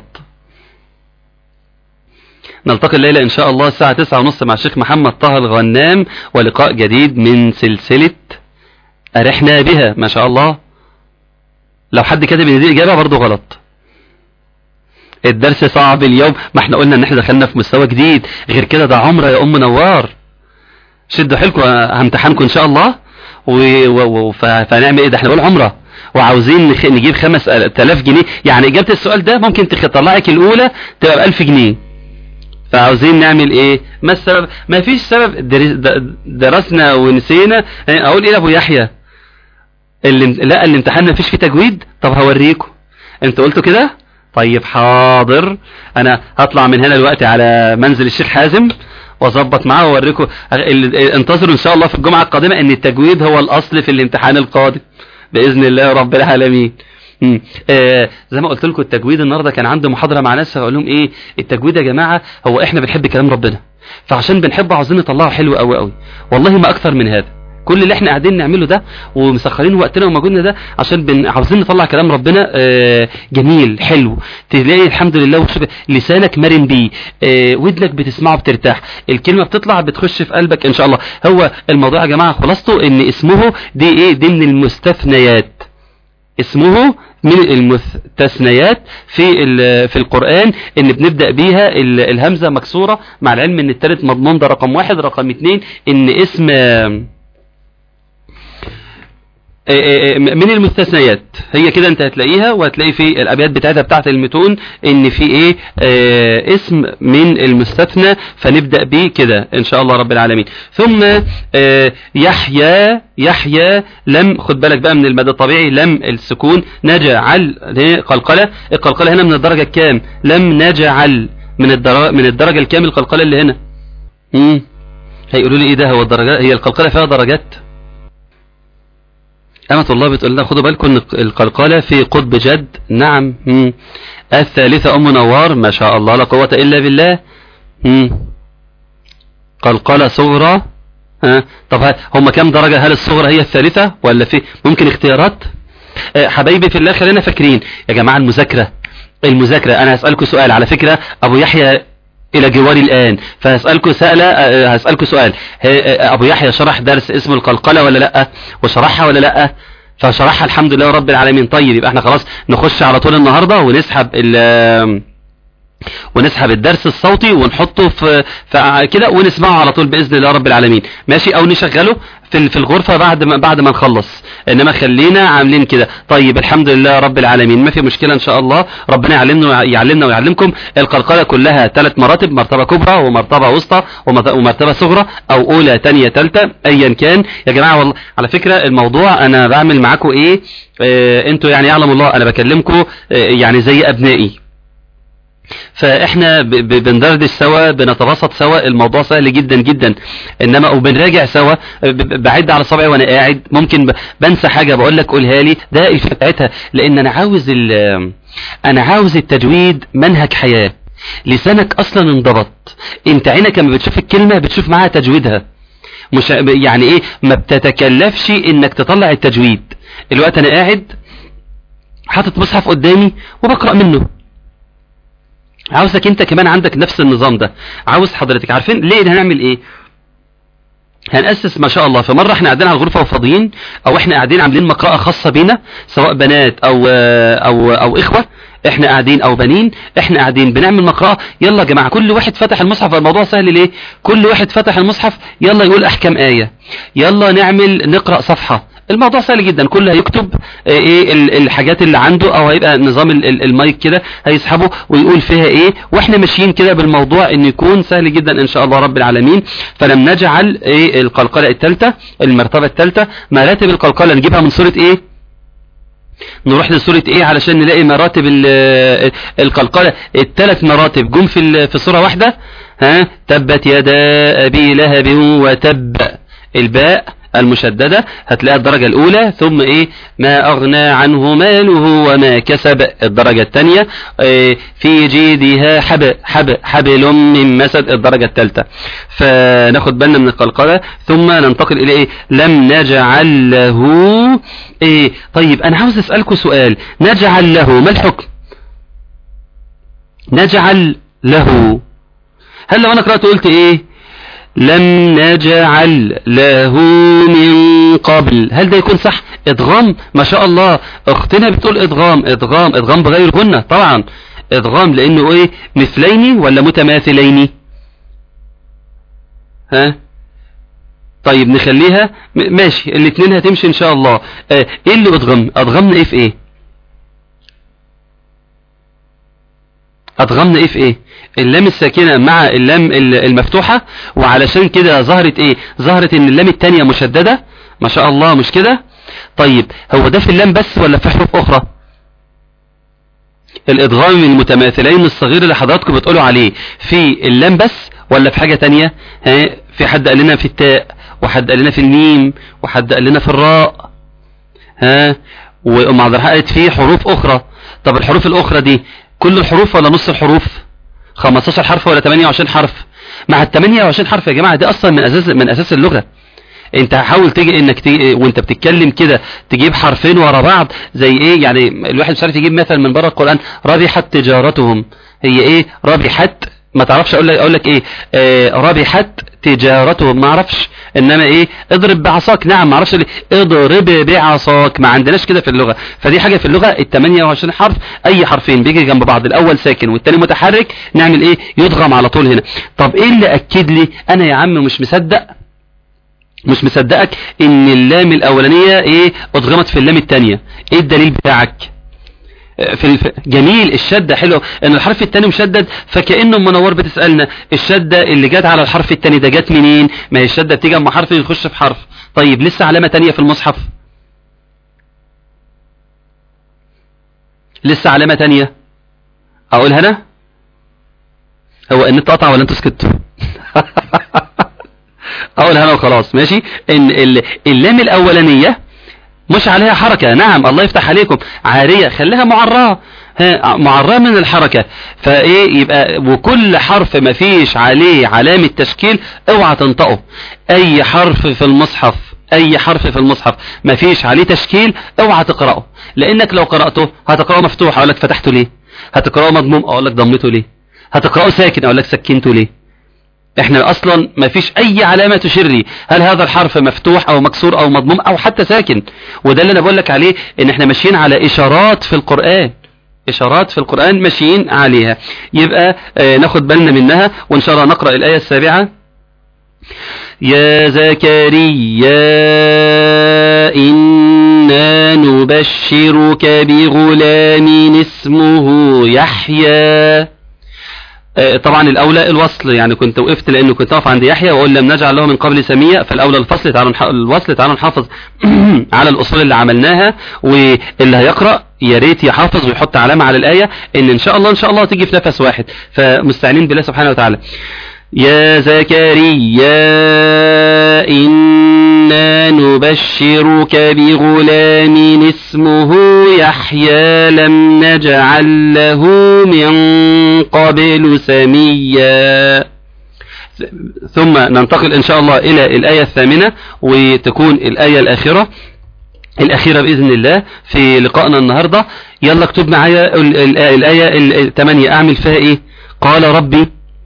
نلتقي الليلة ان شاء الله الساعة 9 ونص مع الشيخ محمد طه الغنام ولقاء جديد من سلسلة ارحنا بها ما شاء الله لو حد كاتب ان دي اجابة برضه غلط الدرس صعب اليوم ما احنا قلنا ان احنا دخلنا في مستوى جديد غير كده ده عمره يا ام نوار شدوا حيلكم همتحنكم ان شاء الله و... و... و... ف... فهنعمل ايه ده احنا بنقول عمره وعاوزين نخ... نجيب 5000 جنيه يعني اجابه السؤال ده ممكن تطلعك الاولى تبقى ب 1000 جنيه فعاوزين نعمل ايه ما السبب ما فيش سبب درس... درسنا ونسينا اقول ايه ابو يحيى اللي لا الامتحان ما فيش فيه تجويد طب هوريكم انتوا قلتوا كده طيب حاضر انا هطلع من هنا دلوقتي على منزل الشيخ حازم واظبط معاه واوريكم انتظروا ان شاء الله في الجمعه القادمه ان التجويد هو الاصل في الامتحان القادم باذن الله رب العالمين آه زي ما قلت لكم التجويد النهارده كان عندي محاضره مع ناس فقول لهم ايه التجويد يا جماعه هو احنا بنحب كلام ربنا فعشان بنحبه عاوزين نطلعه حلو قوي قوي والله ما اكثر من هذا كل اللي احنا قاعدين نعمله ده ومسخرين وقتنا ومجهودنا ده عشان بن... عاوزين نطلع كلام ربنا آه جميل حلو تلاقي الحمد لله وشوف لسانك مرن بيه آه ودنك بتسمعه بترتاح الكلمه بتطلع بتخش في قلبك ان شاء الله هو الموضوع يا جماعه خلاصته ان اسمه دي ايه دي من المستثنيات اسمه من المستثنيات في في القرآن ان بنبدأ بيها الهمزة مكسورة مع العلم ان الثالث مضمون ده رقم واحد رقم اتنين ان اسم من المستثنيات هي كده انت هتلاقيها وهتلاقي في الابيات بتاعتها بتاعت المتون ان في ايه اه اسم من المستثنى فنبدأ بيه كده ان شاء الله رب العالمين ثم اه يحيى يحيى لم خد بالك بقى من المدى الطبيعي لم السكون نجعل قلقلة القلقلة هنا من الدرجة الكام لم نجعل من الدرجة من الدرجة الكام القلقلة اللي هنا امم هيقولوا لي ايه ده هو الدرجات هي القلقلة فيها درجات أمة الله بتقول لنا خدوا بالكم القلقلة في قطب جد نعم مم. الثالثة أم نوار ما شاء الله لا قوة إلا بالله مم. قلقلة صغرى ها طب هم كم درجة هل الصغرى هي الثالثة ولا في ممكن اختيارات أه حبايبي في الله خلينا فاكرين يا جماعة المذاكرة المذاكرة أنا هسألكم سؤال على فكرة أبو يحيى إلى جواري الآن فهسألكم سألة هسألكم سؤال أبو يحيى شرح درس اسمه القلقلة ولا لأ وشرحها ولا لأ فشرحها الحمد لله رب العالمين طيب يبقى احنا خلاص نخش على طول النهاردة ونسحب ونسحب الدرس الصوتي ونحطه في, في كده ونسمعه على طول باذن الله رب العالمين ماشي او نشغله في في الغرفه بعد ما بعد ما نخلص انما خلينا عاملين كده طيب الحمد لله رب العالمين ما في مشكله ان شاء الله ربنا يعلمنا يعلمنا ويعلمكم القلقله كلها ثلاث مراتب مرتبه كبرى ومرتبه وسطى ومرتبه صغرى او اولى ثانيه ثالثه ايا كان يا جماعه والله على فكره الموضوع انا بعمل معاكم ايه آه انتوا يعني يعلم الله انا بكلمكم آه يعني زي ابنائي فاحنا بندردش سوا بنتبسط سوا الموضوع سهل جدا جدا انما وبنراجع سوا بعد على صبعي وانا قاعد ممكن بنسى حاجة بقول لك قولها لي ده الفتعتها لان انا عاوز انا عاوز التجويد منهج حياة لسانك اصلا انضبط انت عينك لما بتشوف الكلمة بتشوف معاها تجويدها مش يعني ايه ما بتتكلفش انك تطلع التجويد الوقت انا قاعد حاطط مصحف قدامي وبقرأ منه عاوزك انت كمان عندك نفس النظام ده عاوز حضرتك عارفين ليه هنعمل ايه هنأسس ما شاء الله فمرة احنا قاعدين على الغرفة وفاضيين او احنا قاعدين عاملين مقرأة خاصة بينا سواء بنات او او او اخوة احنا قاعدين او بنين احنا قاعدين بنعمل مقرأة يلا يا جماعة كل واحد فتح المصحف الموضوع سهل ليه كل واحد فتح المصحف يلا يقول احكام آية يلا نعمل نقرأ صفحة الموضوع سهل جدا كل هيكتب ايه الحاجات اللي عنده او هيبقى نظام المايك كده هيسحبه ويقول فيها ايه واحنا ماشيين كده بالموضوع ان يكون سهل جدا ان شاء الله رب العالمين فلم نجعل ايه القلقلة الثالثة المرتبة الثالثة مراتب القلقلة نجيبها من سورة ايه نروح لسورة ايه علشان نلاقي مراتب القلقلة الثلاث مراتب جم في في سورة واحدة ها تبت يدا ابي لهب وتب الباء المشددة هتلاقي الدرجة الأولى ثم إيه ما أغنى عنه ماله وما كسب الدرجة الثانية إيه في جيدها حبل, حبل, حبل من مسد الدرجة الثالثة فناخد بالنا من القلقلة ثم ننتقل إلى إيه لم نجعل له إيه طيب أنا عاوز أسألكم سؤال نجعل له ما الحكم نجعل له هل لو أنا قرأت قلت إيه لم نجعل له من قبل هل ده يكون صح ادغام ما شاء الله اختنا بتقول ادغام ادغام ادغام بغير غنة طبعا ادغام لانه ايه مثلين ولا متماثلين ها طيب نخليها ماشي الاثنين هتمشي ان شاء الله اه ايه اللي ادغم ادغمنا ايه في ايه ادغمنا ايه في ايه اللام الساكنة مع اللام المفتوحة وعلشان كده ظهرت ايه ظهرت ان اللام التانية مشددة ما شاء الله مش كده طيب هو ده في اللام بس ولا في حروف اخرى الادغام المتماثلين الصغير اللي حضراتكم بتقولوا عليه في اللام بس ولا في حاجة تانية ها في حد قال لنا في التاء وحد قال لنا في الميم وحد قال لنا في الراء ها وام عبد الرحمن قالت في حروف اخرى طب الحروف الاخرى دي كل الحروف ولا نص الحروف 15 حرف ولا 28 حرف مع ال 28 حرف يا جماعة دي اصلا من اساس من اساس اللغة انت حاول تيجي انك تيجي وانت بتتكلم كده تجيب حرفين ورا بعض زي ايه يعني الواحد مش عارف يجيب مثل من بره القرآن ربحت تجارتهم هي ايه ربحت ما تعرفش اقول لك اقول لك ايه آه ربحت تجارتهم ما اعرفش انما ايه اضرب بعصاك نعم ما اعرفش ليه اضرب بعصاك ما عندناش كده في اللغة فدي حاجة في اللغة ال 28 حرف اي حرفين بيجي جنب بعض الاول ساكن والتاني متحرك نعمل ايه يضغم على طول هنا طب ايه اللي اكد لي انا يا عم مش مصدق مش مصدقك ان اللام الاولانية ايه ادغمت في اللام التانية ايه الدليل بتاعك في الف... جميل الشدة حلو ان الحرف التاني مشدد فكأنه منور بتسألنا الشدة اللي جت على الحرف التاني ده جت منين ما هي الشدة بتيجي اما حرف يخش في حرف طيب لسه علامة تانية في المصحف لسه علامة تانية اقولها انا هو النت قطع ولا انتوا سكتوا اقولها انا وخلاص ماشي ان اللام الاولانية مش عليها حركة نعم الله يفتح عليكم عارية خليها معراه معراه من الحركة فايه يبقى وكل حرف ما فيش عليه علامة تشكيل اوعى تنطقه اي حرف في المصحف اي حرف في المصحف ما فيش عليه تشكيل اوعى تقرأه لانك لو قرأته هتقرأه مفتوح اقول لك فتحته ليه هتقرأه مضموم اقول لك ضمته ليه هتقرأه ساكن اقول لك سكنته ليه احنا اصلا ما فيش اي علامة تشير لي هل هذا الحرف مفتوح او مكسور او مضموم او حتى ساكن وده اللي انا بقول لك عليه ان احنا ماشيين على اشارات في القرآن إشارات في القرآن ماشيين عليها يبقى آه، ناخد بالنا منها وإن شاء الله نقرأ الآية السابعة يا زكريا إنا نبشرك بغلام اسمه يحيى آه، طبعا الاولى الوصل يعني كنت وقفت لانه كنت اقف عند يحيى واقول لم نجعل له من قبل سميه فالاولى الفصل تعالوا نح- الوصل تعالوا نحافظ على الاصول اللي عملناها واللي هيقرا يا ريت يحافظ ويحط علامه على الايه ان ان شاء الله ان شاء الله تيجي في نفس واحد فمستعينين بالله سبحانه وتعالى يا زكريا إنا نبشرك بغلام اسمه يحيى لم نجعل له من قبل سميا ثم ننتقل إن شاء الله إلى الآية الثامنة وتكون الآية الآخرة الأخيرة بإذن الله في لقائنا النهاردة يلا اكتب معايا ال- ال- الآية الثمانية أعمل فيها إيه قال ربي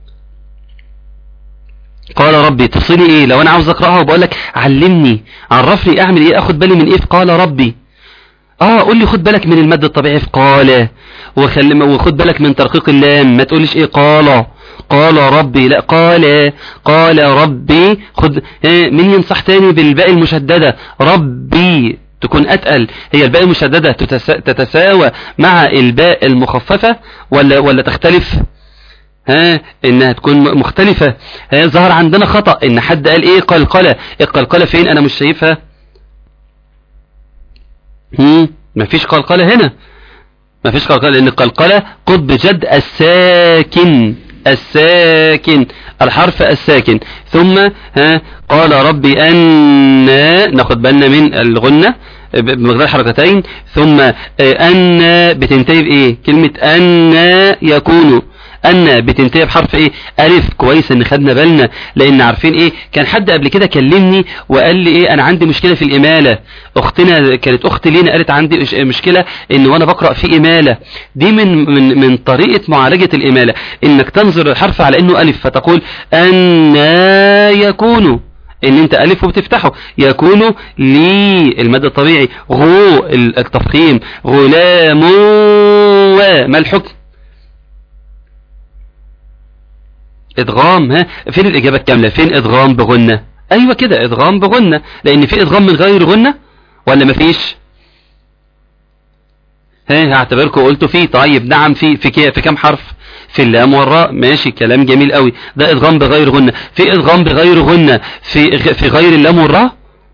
قال ربي تصلي ايه لو انا عاوز اقراها وبقول لك علمني عرفني اعمل ايه اخد بالي من ايه في قال ربي اه قول لي خد بالك من المد الطبيعي في قال وخل وخد بالك من ترقيق اللام ما تقوليش ايه قال قال ربي لا قال قال ربي خد ها مين ينصح تاني بالباء المشددة ربي تكون اتقل هي الباء المشددة تتسا- تتساوى مع الباء المخففة ولا ولا تختلف ها انها تكون م- مختلفة ها ظهر عندنا خطأ ان حد قال ايه قلقلة القلقلة فين انا مش شايفها هم مفيش قلقلة هنا مفيش قلقلة لان القلقلة قطب جد الساكن الساكن الحرف الساكن ثم ها قال ربي أن ناخد بالنا من الغنة ب- بمقدار حركتين ثم آه، أن بتنتهي بإيه كلمة أن يكون أن بتنتهي بحرف إيه ألف كويس إن خدنا بالنا لأن عارفين إيه كان حد قبل كده كلمني وقال لي إيه أنا عندي مشكلة في الإمالة أختنا كانت أخت لينا قالت عندي مش- مشكلة إن وأنا بقرأ في إمالة دي من من من طريقة معالجة الإمالة إنك تنظر الحرف على إنه ألف فتقول أن يكون ان انت الف وبتفتحه يكون لي المد الطبيعي غو التفخيم غلام و ما الحكم ادغام ها فين الاجابه الكامله فين ادغام بغنه ايوه كده ادغام بغنه لان في ادغام من غير غنه ولا مفيش ها هعتبركم قلتوا فيه طيب نعم في في كي- في كام حرف في اللام والراء ماشي كلام جميل قوي ده ادغام بغير غنة في ادغام بغير غنة في غ- في غير اللام والراء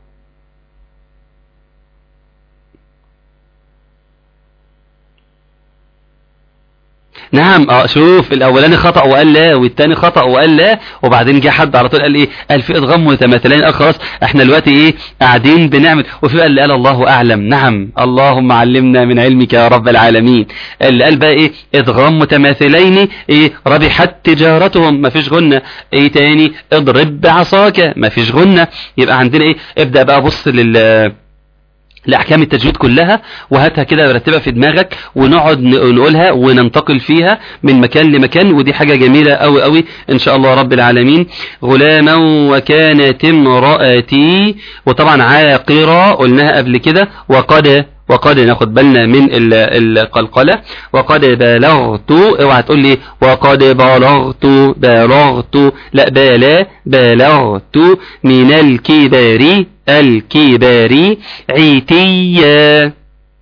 نعم اه شوف الاولاني خطأ وقال لا والتاني خطأ وقال لا وبعدين جه حد على طول قال ايه قال في ادغام متماثلين قال خلاص احنا دلوقتي ايه قاعدين بنعمل وفي بقى اللي قال الله اعلم نعم اللهم علمنا من علمك يا رب العالمين اللي قال بقى ايه ادغام متماثلين ايه ربحت تجارتهم ما فيش غنة ايه تاني اضرب بعصاك ما فيش غنة يبقى عندنا ايه ابدأ بقى بص لل لأحكام التجويد كلها وهاتها كده رتبها في دماغك ونقعد ن- نقولها وننتقل فيها من مكان لمكان ودي حاجة جميلة أوي أوي إن شاء الله رب العالمين غلاما وكانت امرأتي وطبعا عاقرة قلناها قبل كده وقد وقد ناخد بالنا من ال- القلقلة وقد بلغت اوعى تقول لي وقد بلغت بلغت لا بلا بلغت من الكبار الكبار عتيا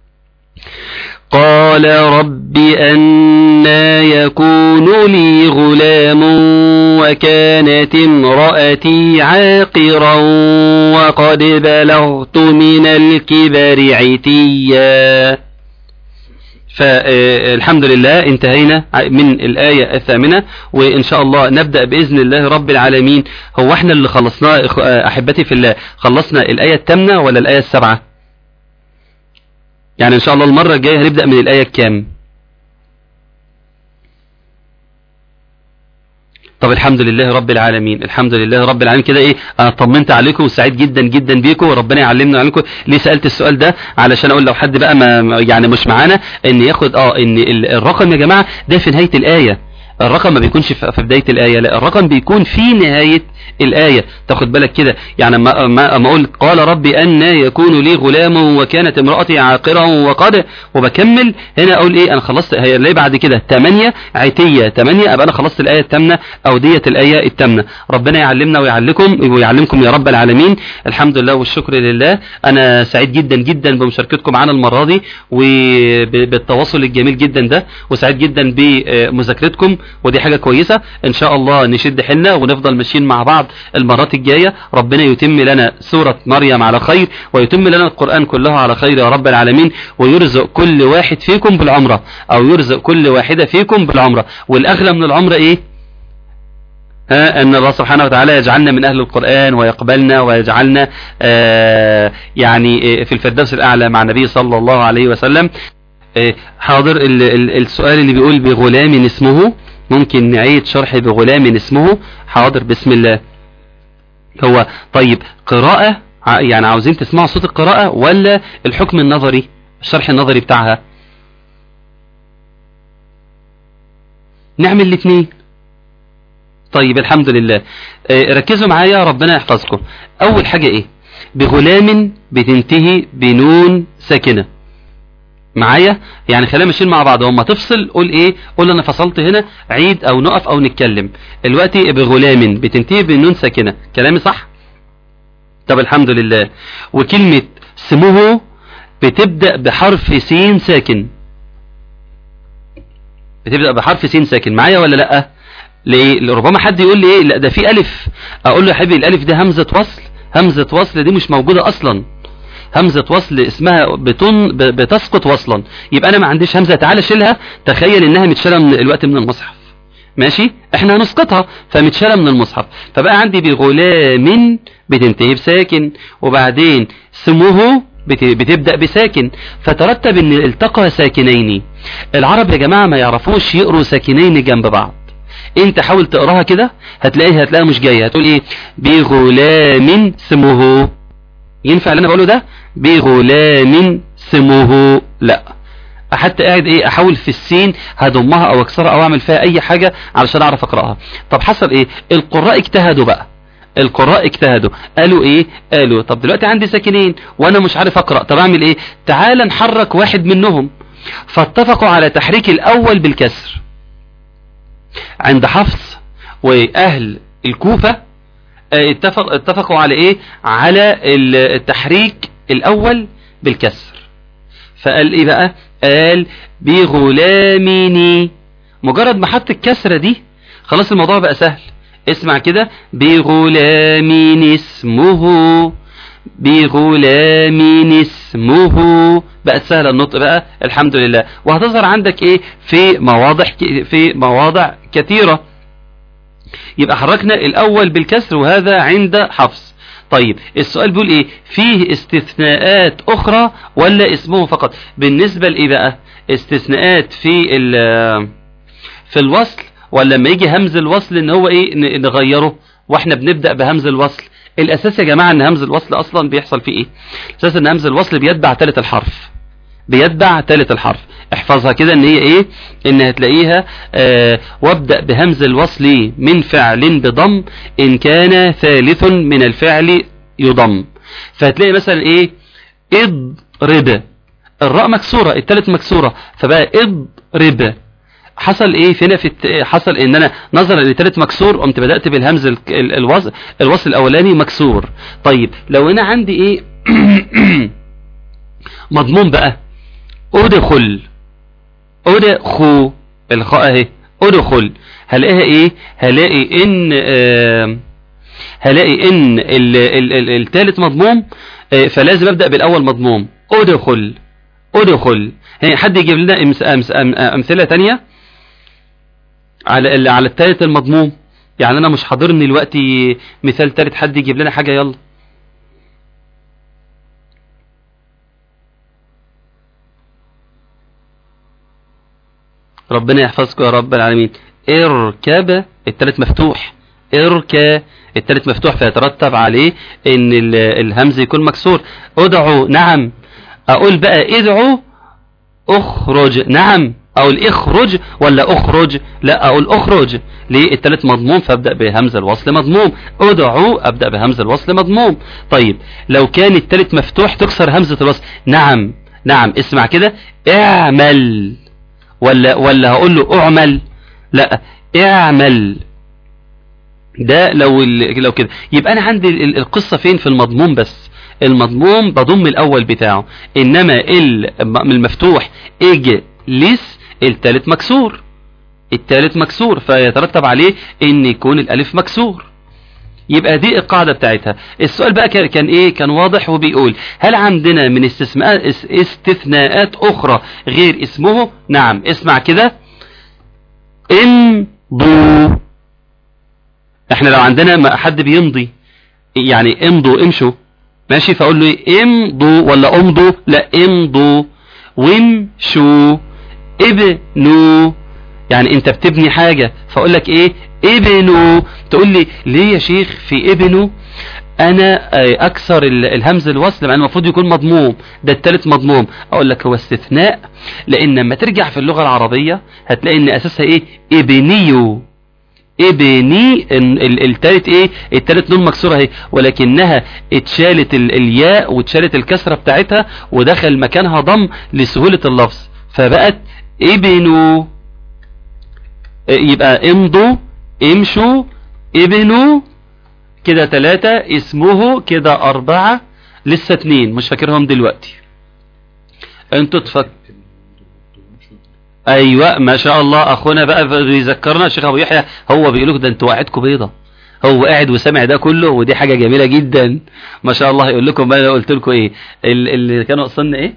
قال رب أنا يكون لي غلام وكانت امرأتي عاقرا وقد بلغت من الكبر عتيا فالحمد لله انتهينا من الآية الثامنة وإن شاء الله نبدأ بإذن الله رب العالمين هو احنا اللي خلصنا إخ- أحبتي في الله خلصنا الآية الثامنة ولا الآية السبعة يعني إن شاء الله المرة الجاية هنبدأ من الآية الكام طب الحمد لله رب العالمين الحمد لله رب العالمين كده ايه انا طمنت عليكم وسعيد جدا جدا بيكم وربنا يعلمنا عليكم ليه سألت السؤال ده علشان اقول لو حد بقى ما ما- يعني مش معانا ان ياخد اه ان ال- الرقم يا جماعة ده في نهاية الآية الرقم ما بيكونش في في بداية الآية لا الرقم بيكون في نهاية الآية تاخد بالك كده يعني ما ما ما اقول قال ربي أن يكون لي غلام وكانت امرأتي عاقرا وقد وبكمل هنا اقول ايه انا خلصت هي ليه بعد كده 8 عتية 8 ابقى انا خلصت الآية الثامنة او ديت الآية الثامنة ربنا يعلمنا ويعلمكم ويعلمكم يا رب العالمين الحمد لله والشكر لله انا سعيد جدا جدا بمشاركتكم معانا المرة دي وبالتواصل الجميل جدا ده وسعيد جدا بمذاكرتكم ودي حاجة كويسة ان شاء الله نشد حيلنا ونفضل ماشيين مع بعض المرات الجاية ربنا يتم لنا سورة مريم على خير ويتم لنا القرآن كله على خير يا رب العالمين ويرزق كل واحد فيكم بالعمرة او يرزق كل واحدة فيكم بالعمرة والاغلى من العمرة ايه ها ان الله سبحانه وتعالى يجعلنا من اهل القرآن ويقبلنا ويجعلنا آه يعني في الفردوس الاعلى مع النبي صلى الله عليه وسلم آه حاضر ال ال السؤال اللي بيقول بغلام اسمه ممكن نعيد شرح بغلام اسمه حاضر بسم الله هو طيب قراءة يعني عاوزين تسمعوا صوت القراءة ولا الحكم النظري الشرح النظري بتاعها نعمل الاثنين طيب الحمد لله آه ركزوا معايا ربنا يحفظكم اول حاجة ايه بغلام بتنتهي بنون ساكنة معايا يعني خلينا ماشيين مع بعض وما تفصل قول ايه قول انا فصلت هنا عيد او نقف او نتكلم دلوقتي بغلام بتنتهي بنون ساكنة كلامي صح طب الحمد لله وكلمة سمه بتبدأ بحرف سين ساكن بتبدأ بحرف سين ساكن معايا ولا لا ليه ربما حد يقول لي ايه لا ده في الف اقول له يا حبيبي الالف ده همزة وصل همزة وصل دي مش موجودة اصلا همزة وصل اسمها بتن بتسقط وصلا يبقى انا ما عنديش همزة تعالى شيلها تخيل انها متشالة من الوقت من المصحف ماشي احنا هنسقطها فمتشالة من المصحف فبقى عندي بغلام بتنتهي بساكن وبعدين سموه بتبدأ بساكن فترتب ان التقى ساكنين العرب يا جماعة ما يعرفوش يقروا ساكنين جنب بعض انت حاول تقراها كده هتلاقيها هتلاقيها مش جاية هتقول ايه بغلام سمه ينفع اللي انا بقوله ده بغلام سمه لا حتى قاعد ايه احاول في السين هضمها او اكسرها او اعمل فيها اي حاجة علشان اعرف اقراها طب حصل ايه القراء اجتهدوا بقى القراء اجتهدوا قالوا ايه قالوا طب دلوقتي عندي ساكنين وانا مش عارف اقرا طب اعمل ايه تعال نحرك واحد منهم فاتفقوا على تحريك الاول بالكسر عند حفص واهل الكوفة اتفق اتفقوا على ايه على التحريك الاول بالكسر فقال ايه بقى قال بغلامني مجرد ما حط الكسرة دي خلاص الموضوع بقى سهل اسمع كده بغلام اسمه بغلام اسمه بقت سهلة النطق بقى الحمد لله وهتظهر عندك ايه في مواضع في مواضع كثيرة يبقى حركنا الاول بالكسر وهذا عند حفص طيب السؤال بيقول ايه فيه استثناءات اخرى ولا اسمه فقط بالنسبة لايه بقى استثناءات في في الوصل ولا لما يجي همز الوصل ان هو ايه نغيره واحنا بنبدأ بهمز الوصل الاساس يا جماعة ان همز الوصل اصلا بيحصل فيه ايه الاساس ان همز الوصل بيتبع ثالث الحرف بيتبع ثالث الحرف احفظها كده ان هي ايه ان هتلاقيها آه وابدأ بهمز الوصل من فعل بضم ان كان ثالث من الفعل يضم فهتلاقي مثلا ايه اضرب الراء مكسورة الثالث مكسورة فبقى اضرب حصل ايه هنا في الت... حصل ان انا نظرا لثالث مكسور قمت بدأت بالهمز ال... ال... الوصل الوصل الاولاني مكسور طيب لو انا عندي ايه مضمون بقى ادخل ادخو الخاء اهي ادخل هلاقيها ايه هلاقي ان آه هلاقي ان الثالث مضموم آه فلازم ابدا بالاول مضموم ادخل ادخل يعني حد يجيب لنا أمس أمس امثله تانية على على الثالث المضموم يعني انا مش حاضرني دلوقتي مثال ثالث حد يجيب لنا حاجه يلا ربنا يحفظكم يا رب العالمين اركب الثالث مفتوح اركا الثالث مفتوح فيترتب عليه ان الهمز يكون مكسور ادعوا نعم اقول بقى ادعوا اخرج نعم اقول اخرج ولا اخرج لا اقول اخرج ليه التالت مضموم فابدا بهمزه الوصل مضموم ادعوا ابدا بهمزه الوصل مضموم طيب لو كان التالت مفتوح تكسر همزه الوصل نعم نعم اسمع كده اعمل ولا ولا هقول له اعمل لا اعمل ده لو ال- لو كده يبقى انا عندي ال- القصه فين في المضموم بس المضموم بضم الاول بتاعه انما ال- المفتوح اجلس التالت مكسور التالت مكسور فيترتب عليه ان يكون الالف مكسور يبقى دي القاعدة بتاعتها السؤال بقى كان كان ايه كان واضح وبيقول هل عندنا من استثناءات اس- استثناءات اخرى غير اسمه نعم اسمع كده امضوا احنا لو عندنا ما حد بيمضي يعني امضوا امشوا ماشي فاقول له ايه امضوا ولا امضوا لا امضوا وامشوا ابنوا يعني انت بتبني حاجة فاقول لك ايه ابنوا تقول لي ليه يا شيخ في ابنوا انا آه، اكسر ال- الهمز الوصل مع المفروض يكون مضموم ده التالت مضموم اقول لك هو استثناء لان لما ترجع في اللغة العربية هتلاقي ان اساسها ايه ابنيو ابني ال- ال- التالت ايه التالت نون مكسوره اهي ولكنها اتشالت ال- الياء واتشالت الكسره بتاعتها ودخل مكانها ضم لسهوله اللفظ فبقت ابنوا يبقى امضوا امشوا ابنوا كده ثلاثة اسمه كده أربعة لسه اتنين مش فاكرهم دلوقتي انتوا تفك ايوه ما شاء الله اخونا بقى بيذكرنا الشيخ ابو يحيى هو بيقول لك ده انتوا وعدكم بيضه هو قاعد وسامع ده كله ودي حاجه جميله جدا ما شاء الله يقول لكم بقى انا قلت لكم ايه ال- اللي كانوا قصدنا ايه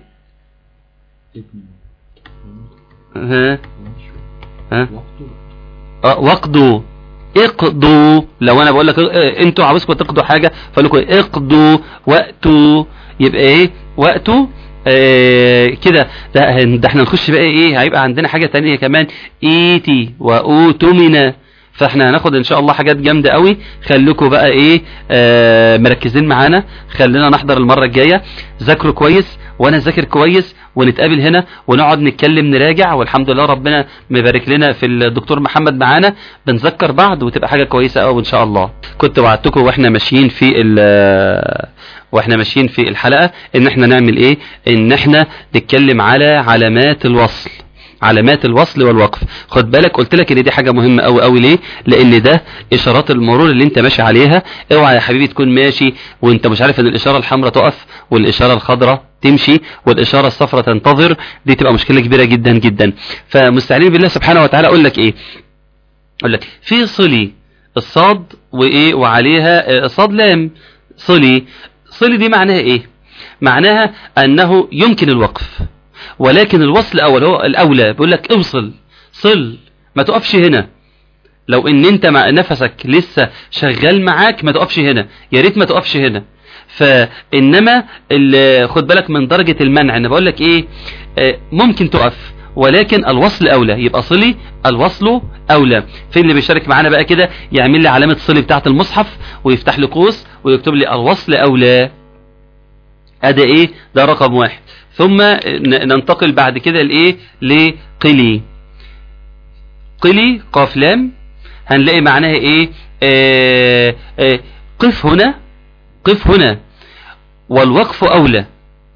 ها ها اه وقدوا اقضوا لو انا بقول لك اه، انتوا عاوزكم تقضوا حاجه فاقول لكم إيه؟ اقضوا وقتوا يبقى ايه وقتوا آه كده ده, ده احنا نخش بقى ايه هيبقى عندنا حاجه تانية كمان ايتي واوتمنا فاحنا هناخد ان شاء الله حاجات جامده قوي خليكم بقى ايه آه مركزين معانا خلينا نحضر المره الجايه ذاكروا كويس وانا ذاكر كويس ونتقابل هنا ونقعد نتكلم نراجع والحمد لله ربنا مبارك لنا في الدكتور محمد معانا بنذكر بعض وتبقى حاجه كويسه قوي ان شاء الله كنت وعدتكم واحنا ماشيين في ال- واحنا ماشيين في الحلقه ان احنا نعمل ايه ان احنا نتكلم على علامات الوصل علامات الوصل والوقف خد بالك قلت لك ان دي حاجه مهمه قوي قوي ليه لان ده اشارات المرور اللي انت ماشي عليها اوعى يا حبيبي تكون ماشي وانت مش عارف ان الاشاره الحمراء تقف والاشاره الخضراء تمشي والاشاره الصفراء تنتظر دي تبقى مشكله كبيره جدا جدا فمستعين بالله سبحانه وتعالى اقول لك ايه اقول لك في صلي الصاد وايه وعليها آه، صاد لام صلي صلي دي معناها ايه معناها انه يمكن الوقف ولكن الوصل الاول هو الاولى بيقول لك اوصل صل ما تقفش هنا لو ان انت مع نفسك لسه شغال معاك ما تقفش هنا يا ريت ما تقفش هنا فانما ال- خد بالك من درجة المنع انا بقول لك ايه آه، ممكن تقف ولكن الوصل اولى يبقى صلي الوصل اولى فين اللي بيشارك معانا بقى كده يعمل لي علامة صلي بتاعة المصحف ويفتح لي قوس ويكتب لي الوصل اولى ادي ايه ده رقم واحد ثم ن- ننتقل بعد كده لايه لقلي قلي قاف لام هنلاقي معناها ايه آه آه قف هنا قف هنا والوقف اولى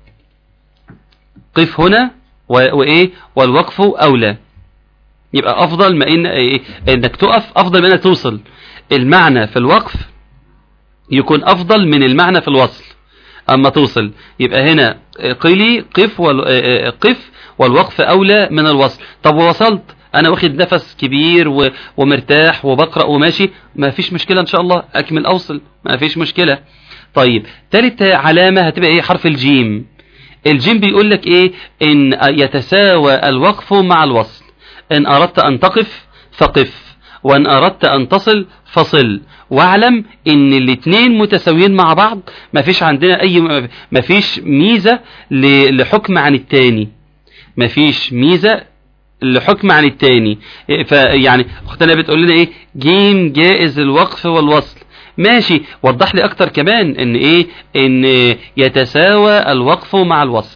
قف هنا و- وايه والوقف اولى يبقى افضل ما ان إيه انك تقف افضل من انك توصل المعنى في الوقف يكون افضل من المعنى في الوصل اما توصل يبقى هنا قلي قف وال... آه، آه، قف والوقف اولى من الوصل طب ووصلت انا واخد نفس كبير و... ومرتاح وبقرا وماشي ما فيش مشكله ان شاء الله اكمل اوصل ما فيش مشكله طيب ثالث علامه هتبقى ايه حرف الجيم الجيم بيقول لك ايه ان يتساوى الوقف مع الوصل ان اردت ان تقف فقف وان اردت ان تصل فصل واعلم ان الاثنين متساويين مع بعض ما فيش عندنا اي ما فيش ميزة ل- لحكم عن التاني ما فيش ميزة لحكم عن التاني إيه، فيعني اختنا بتقول لنا ايه جيم جائز الوقف والوصل ماشي وضح لي اكتر كمان ان ايه ان يتساوى الوقف مع الوصل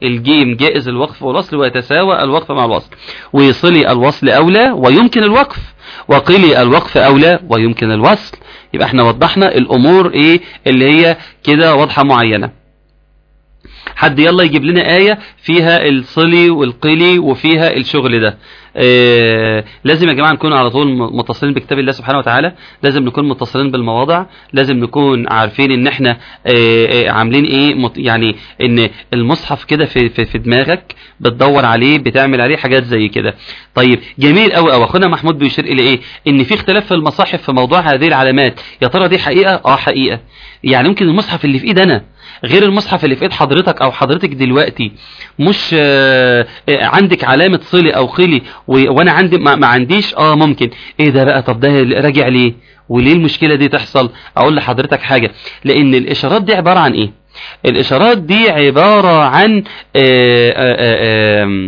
الجيم جائز الوقف والوصل ويتساوى الوقف مع الوصل ويصلي الوصل أولى ويمكن الوقف وقلي الوقف أولى ويمكن الوصل يبقى احنا وضحنا الأمور ايه اللي هي كده واضحة معينة حد يلا يجيب لنا آية فيها الصلي والقلي وفيها الشغل ده آه لازم يا جماعة نكون على طول متصلين بكتاب الله سبحانه وتعالى لازم نكون متصلين بالمواضع لازم نكون عارفين ان احنا آه آه عاملين ايه مت يعني ان المصحف كده في, في, في دماغك بتدور عليه بتعمل عليه حاجات زي كده طيب جميل قوي قوي اخونا محمود بيشير الى ايه ان في اختلاف في المصاحف في موضوع هذه العلامات يا ترى دي حقيقة اه حقيقة يعني ممكن المصحف اللي في ايد انا غير المصحف اللي في ايد حضرتك او حضرتك دلوقتي مش آه عندك علامة صلي او خلي وانا عندي ما, ما عنديش اه ممكن ايه ده بقى طب ده راجع ليه وليه المشكلة دي تحصل اقول لحضرتك حاجة لان الاشارات دي عبارة عن ايه الاشارات دي عبارة عن آآ آآ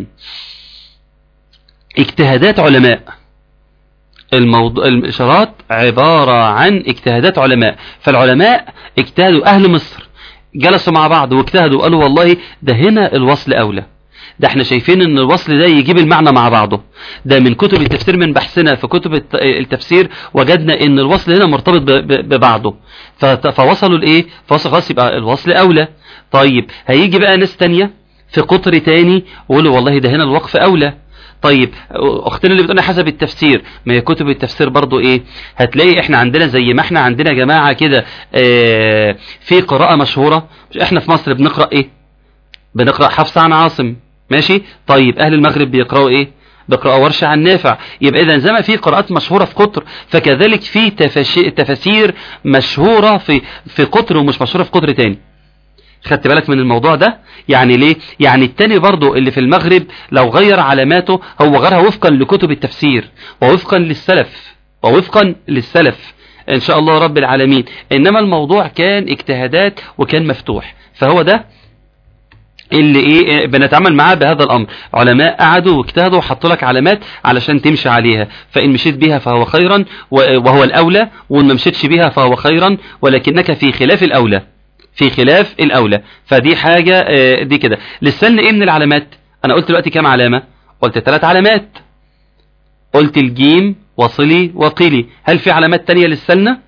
اجتهادات علماء الموضوع الاشارات عبارة عن اجتهادات علماء فالعلماء اجتهدوا اهل مصر جلسوا مع بعض واجتهدوا وقالوا والله ده هنا الوصل أولى ده احنا شايفين ان الوصل ده يجيب المعنى مع بعضه ده من كتب التفسير من بحثنا في كتب التفسير وجدنا ان الوصل هنا مرتبط ببعضه فوصلوا لايه فوصل خلاص يبقى الوصل اولى طيب هيجي بقى ناس تانية في قطر تاني ويقولوا والله ده هنا الوقف اولى طيب اختنا اللي بتقولنا حسب التفسير ما هي كتب التفسير برضو ايه هتلاقي احنا عندنا زي ما احنا عندنا جماعة كده اه في قراءة مشهورة مش احنا في مصر بنقرأ ايه بنقرأ حفص عن عاصم ماشي طيب اهل المغرب بيقرأوا ايه بيقرأوا ورش عن نافع يبقى اذا زي ما في قراءات مشهورة في قطر فكذلك في تفاسير مشهورة في في قطر ومش مشهورة في قطر تاني خدت بالك من الموضوع ده يعني ليه يعني التاني برضو اللي في المغرب لو غير علاماته هو غيرها وفقا لكتب التفسير ووفقا للسلف ووفقا للسلف ان شاء الله رب العالمين انما الموضوع كان اجتهادات وكان مفتوح فهو ده اللي ايه بنتعامل معاه بهذا الامر علماء قعدوا واجتهدوا وحطوا لك علامات علشان تمشي عليها فان مشيت بها فهو خيرا وهو الاولى وان ما مشيتش بها فهو خيرا ولكنك في خلاف الاولى في خلاف الأولى فدي حاجة دي كده للسن ايه من العلامات انا قلت دلوقتي كام علامة قلت ثلاث علامات قلت الجيم وصلي وقيلي هل في علامات تانية للسنة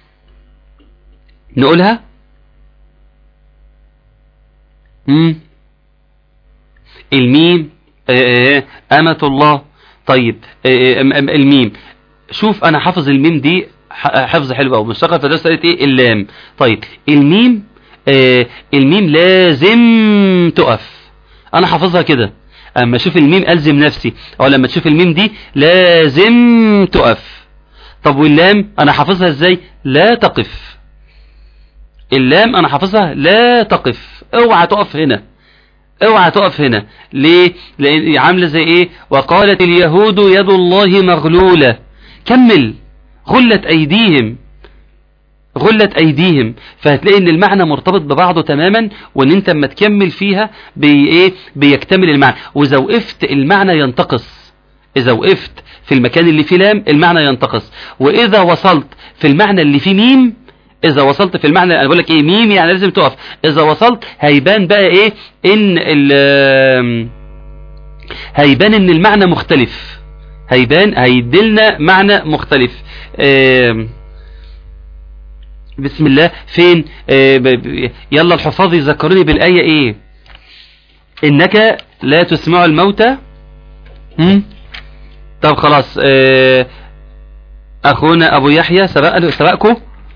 نقولها مم. الميم أمة الله طيب الميم شوف انا حافظ الميم دي حفظ حلو قوي مشتقل في درس قالت ايه اللام طيب الميم آه الميم لازم تقف انا حافظها كده اما اشوف الميم الزم نفسي او لما تشوف الميم دي لازم تقف طب واللام انا حافظها ازاي لا تقف اللام انا حافظها لا تقف اوعى تقف هنا اوعى تقف هنا ليه لان عامله زي ايه وقالت اليهود يد الله مغلوله كمل غلت ايديهم غلت ايديهم فهتلاقي ان المعنى مرتبط ببعضه تماما وان انت اما تكمل فيها بي ايه بيكتمل المعنى واذا وقفت المعنى ينتقص اذا وقفت في المكان اللي فيه لام المعنى ينتقص واذا وصلت في المعنى اللي فيه ميم اذا وصلت في المعنى انا بقول لك ايه ميم يعني لازم تقف اذا وصلت هيبان بقى ايه ان ال هيبان ان المعنى مختلف هيبان هيدلنا معنى مختلف آه بسم الله فين آه يلا الحفاظ يذكروني بالآية ايه انك لا تسمع الموتى هم؟ طب خلاص آه اخونا ابو يحيى سبق سبقكم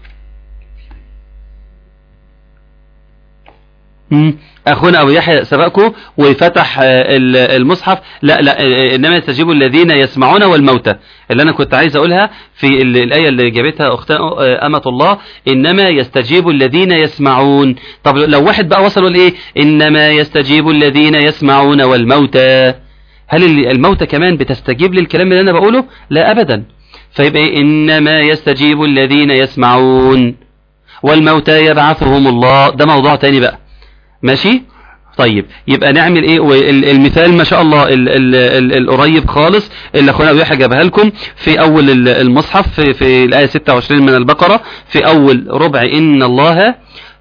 اخونا ابو يحيى سبقكم وفتح المصحف لا لا انما يستجيب الذين يسمعون والموتى اللي انا كنت عايز اقولها في الايه اللي جابتها اختنا امه الله انما يستجيب الذين يسمعون طب لو واحد بقى وصلوا لايه انما يستجيب الذين يسمعون والموتى هل الموتى كمان بتستجيب للكلام اللي انا بقوله لا ابدا فيبقى انما يستجيب الذين يسمعون والموتى يبعثهم الله ده موضوع تاني بقى ماشي طيب يبقى نعمل ايه المثال ما شاء الله ال ال ال القريب خالص اللي اخونا ابو يحيى جابها لكم في اول المصحف في, في الايه 26 من البقره في اول ربع ان الله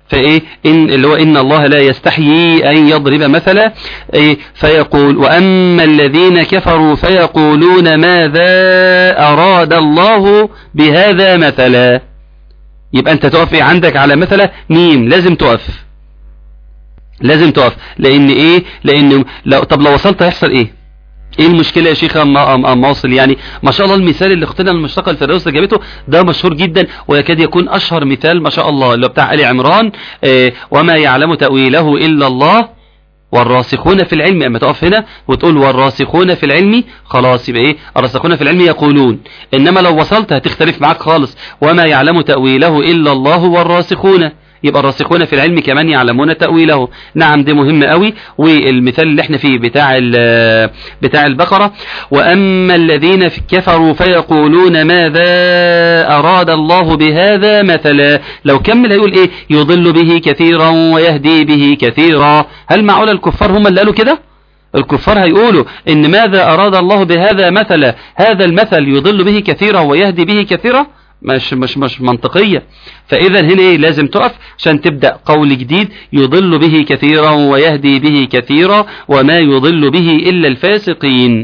فايه ان اللي هو ان الله لا يستحيي ان يضرب مثلا إيه فيقول واما الذين كفروا فيقولون ماذا اراد الله بهذا مثلا يبقى انت تقف ايه عندك على مثلا ميم لازم تقف لازم تقف لان ايه لان لو طب لو وصلت هيحصل ايه ايه المشكلة يا شيخ اما اما أما اوصل يعني ما شاء الله المثال اللي اختنا المشتقة الفردوس جابته ده مشهور جدا ويكاد يكون اشهر مثال ما شاء الله اللي هو بتاع ال عمران آه وما يعلم تأويله الا الله والراسخون في العلم اما تقف هنا وتقول والراسخون في العلم خلاص يبقى ايه الراسخون في العلم يقولون انما لو وصلت هتختلف معاك خالص وما يعلم تأويله الا الله والراسخون يبقى الراسخون في العلم كمان يعلمون تأويله نعم ده مهم قوي والمثال اللي احنا فيه بتاع بتاع البقرة وأما الذين كفروا فيقولون ماذا أراد الله بهذا مثلا لو كمل هيقول ايه يضل به كثيرا ويهدي به كثيرا هل معقول الكفار هم اللي قالوا كده الكفار هيقولوا ان ماذا اراد الله بهذا مثلا هذا المثل يضل به كثيرا ويهدي به كثيرا مش مش مش منطقية فإذا هنا إيه لازم تقف عشان تبدأ قول جديد يضل به كثيرا ويهدي به كثيرا وما يضل به إلا الفاسقين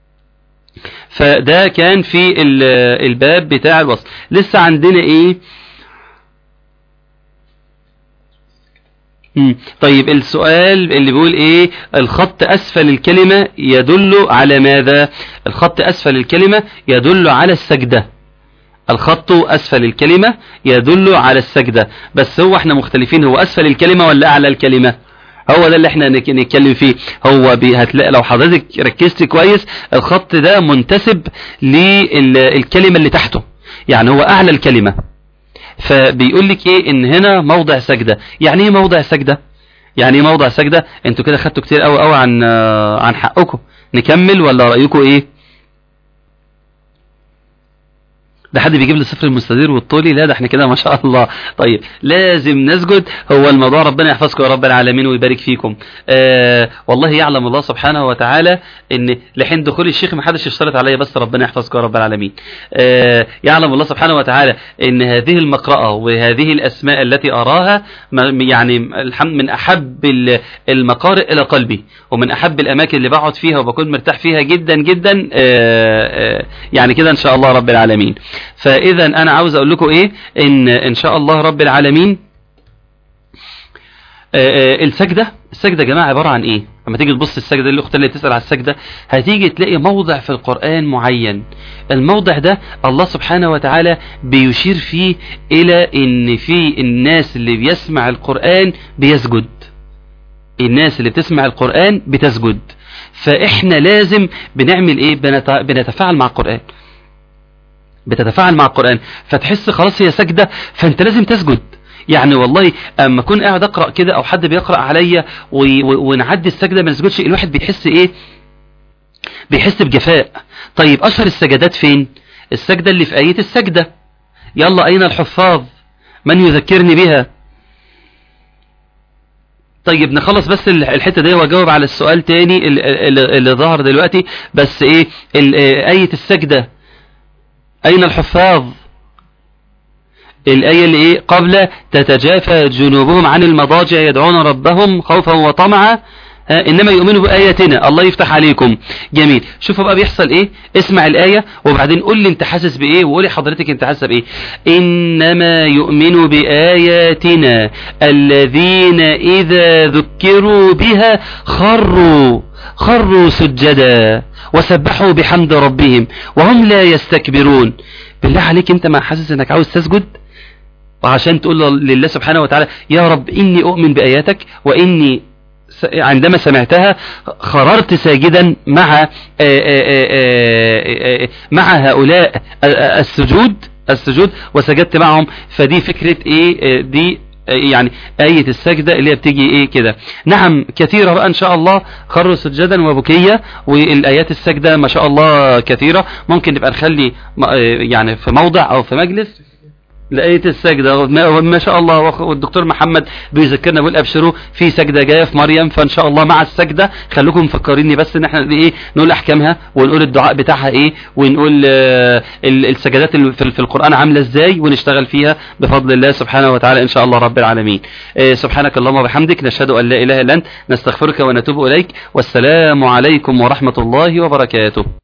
فده كان في الباب بتاع الوصل لسه عندنا إيه طيب السؤال اللي بيقول ايه الخط اسفل الكلمة يدل على ماذا الخط اسفل الكلمة يدل على السجدة الخط أسفل الكلمة يدل على السجدة بس هو احنا مختلفين هو أسفل الكلمة ولا أعلى الكلمة هو ده اللي احنا نتكلم فيه هو هتلاقي لو حضرتك ركزت كويس الخط ده منتسب للكلمة اللي تحته يعني هو أعلى الكلمة فبيقول لك ايه ان هنا موضع سجدة يعني ايه موضع سجدة يعني ايه موضع سجدة انتوا كده خدتوا كتير قوي قوي عن عن حقكم نكمل ولا رأيكم ايه ده حد بيجيب لي صفر المستدير والطولي لا ده احنا كده ما شاء الله طيب لازم نسجد هو الموضوع ربنا يحفظكم يا رب العالمين ويبارك فيكم آه والله يعلم الله سبحانه وتعالى ان لحين دخول الشيخ ما حدش يشترط عليا بس ربنا يحفظكم يا رب العالمين آه يعلم الله سبحانه وتعالى ان هذه المقرأة وهذه الاسماء التي اراها يعني الحمد من احب المقارئ الى قلبي ومن احب الاماكن اللي بقعد فيها وبكون مرتاح فيها جدا جدا آه آه يعني كده ان شاء الله رب العالمين فاذا انا عاوز اقول لكم ايه ان ان شاء الله رب العالمين السجدة السجدة يا جماعة عبارة عن ايه لما تيجي تبص السجدة اللي الاخت اللي تسأل على السجدة هتيجي تلاقي موضع في القرآن معين الموضع ده الله سبحانه وتعالى بيشير فيه الى ان في الناس اللي بيسمع القرآن بيسجد الناس اللي بتسمع القرآن بتسجد فاحنا لازم بنعمل ايه بنتفاعل مع القرآن بتتفاعل مع القرآن فتحس خلاص هي سجدة فانت لازم تسجد يعني والله اما اكون قاعد اقرا كده او حد بيقرا عليا ونعدي السجده ما نسجدش الواحد بيحس ايه بيحس بجفاء طيب اشهر السجدات فين السجده اللي في ايه السجده يلا اين الحفاظ من يذكرني بها طيب نخلص بس الحته دي واجاوب على السؤال تاني اللي, اللي ظهر دلوقتي بس ايه ايه السجده أين الحفاظ الآية اللي إيه قبل تتجافى جنوبهم عن المضاجع يدعون ربهم خوفا وطمعا إنما يؤمنوا بآياتنا الله يفتح عليكم جميل شوفوا بقى بيحصل إيه اسمع الآية وبعدين قول لي أنت حاسس بإيه وقولي حضرتك أنت حاسة بإيه إنما يؤمن بآياتنا الذين إذا ذكروا بها خروا خروا سجدا وسبحوا بحمد ربهم وهم لا يستكبرون بالله عليك انت ما حاسس انك عاوز تسجد وعشان تقول لله سبحانه وتعالى يا رب اني اؤمن باياتك واني عندما سمعتها خررت ساجدا مع آآ آآ مع هؤلاء السجود السجود وسجدت معهم فدي فكرة ايه دي يعني آية السجدة اللي هي بتيجي ايه كده نعم كثيرة بقى ان شاء الله خروا سجدا وبكية والآيات السجدة ما شاء الله كثيرة ممكن نبقى نخلي يعني في موضع او في مجلس لقيت السجدة ما ما شاء الله وأخ- والدكتور محمد بيذكرنا بيقول ابشروا في سجدة جاية في مريم فان شاء الله مع السجدة خلوكم مفكريني بس ان احنا ايه نقول احكامها ونقول الدعاء بتاعها ايه ونقول آه، ال- السجدات اللي في في القرآن عاملة ازاي ونشتغل فيها بفضل الله سبحانه وتعالى ان شاء الله رب العالمين آه، سبحانك اللهم وبحمدك نشهد ان لا اله الا انت نستغفرك ونتوب اليك والسلام عليكم ورحمة الله وبركاته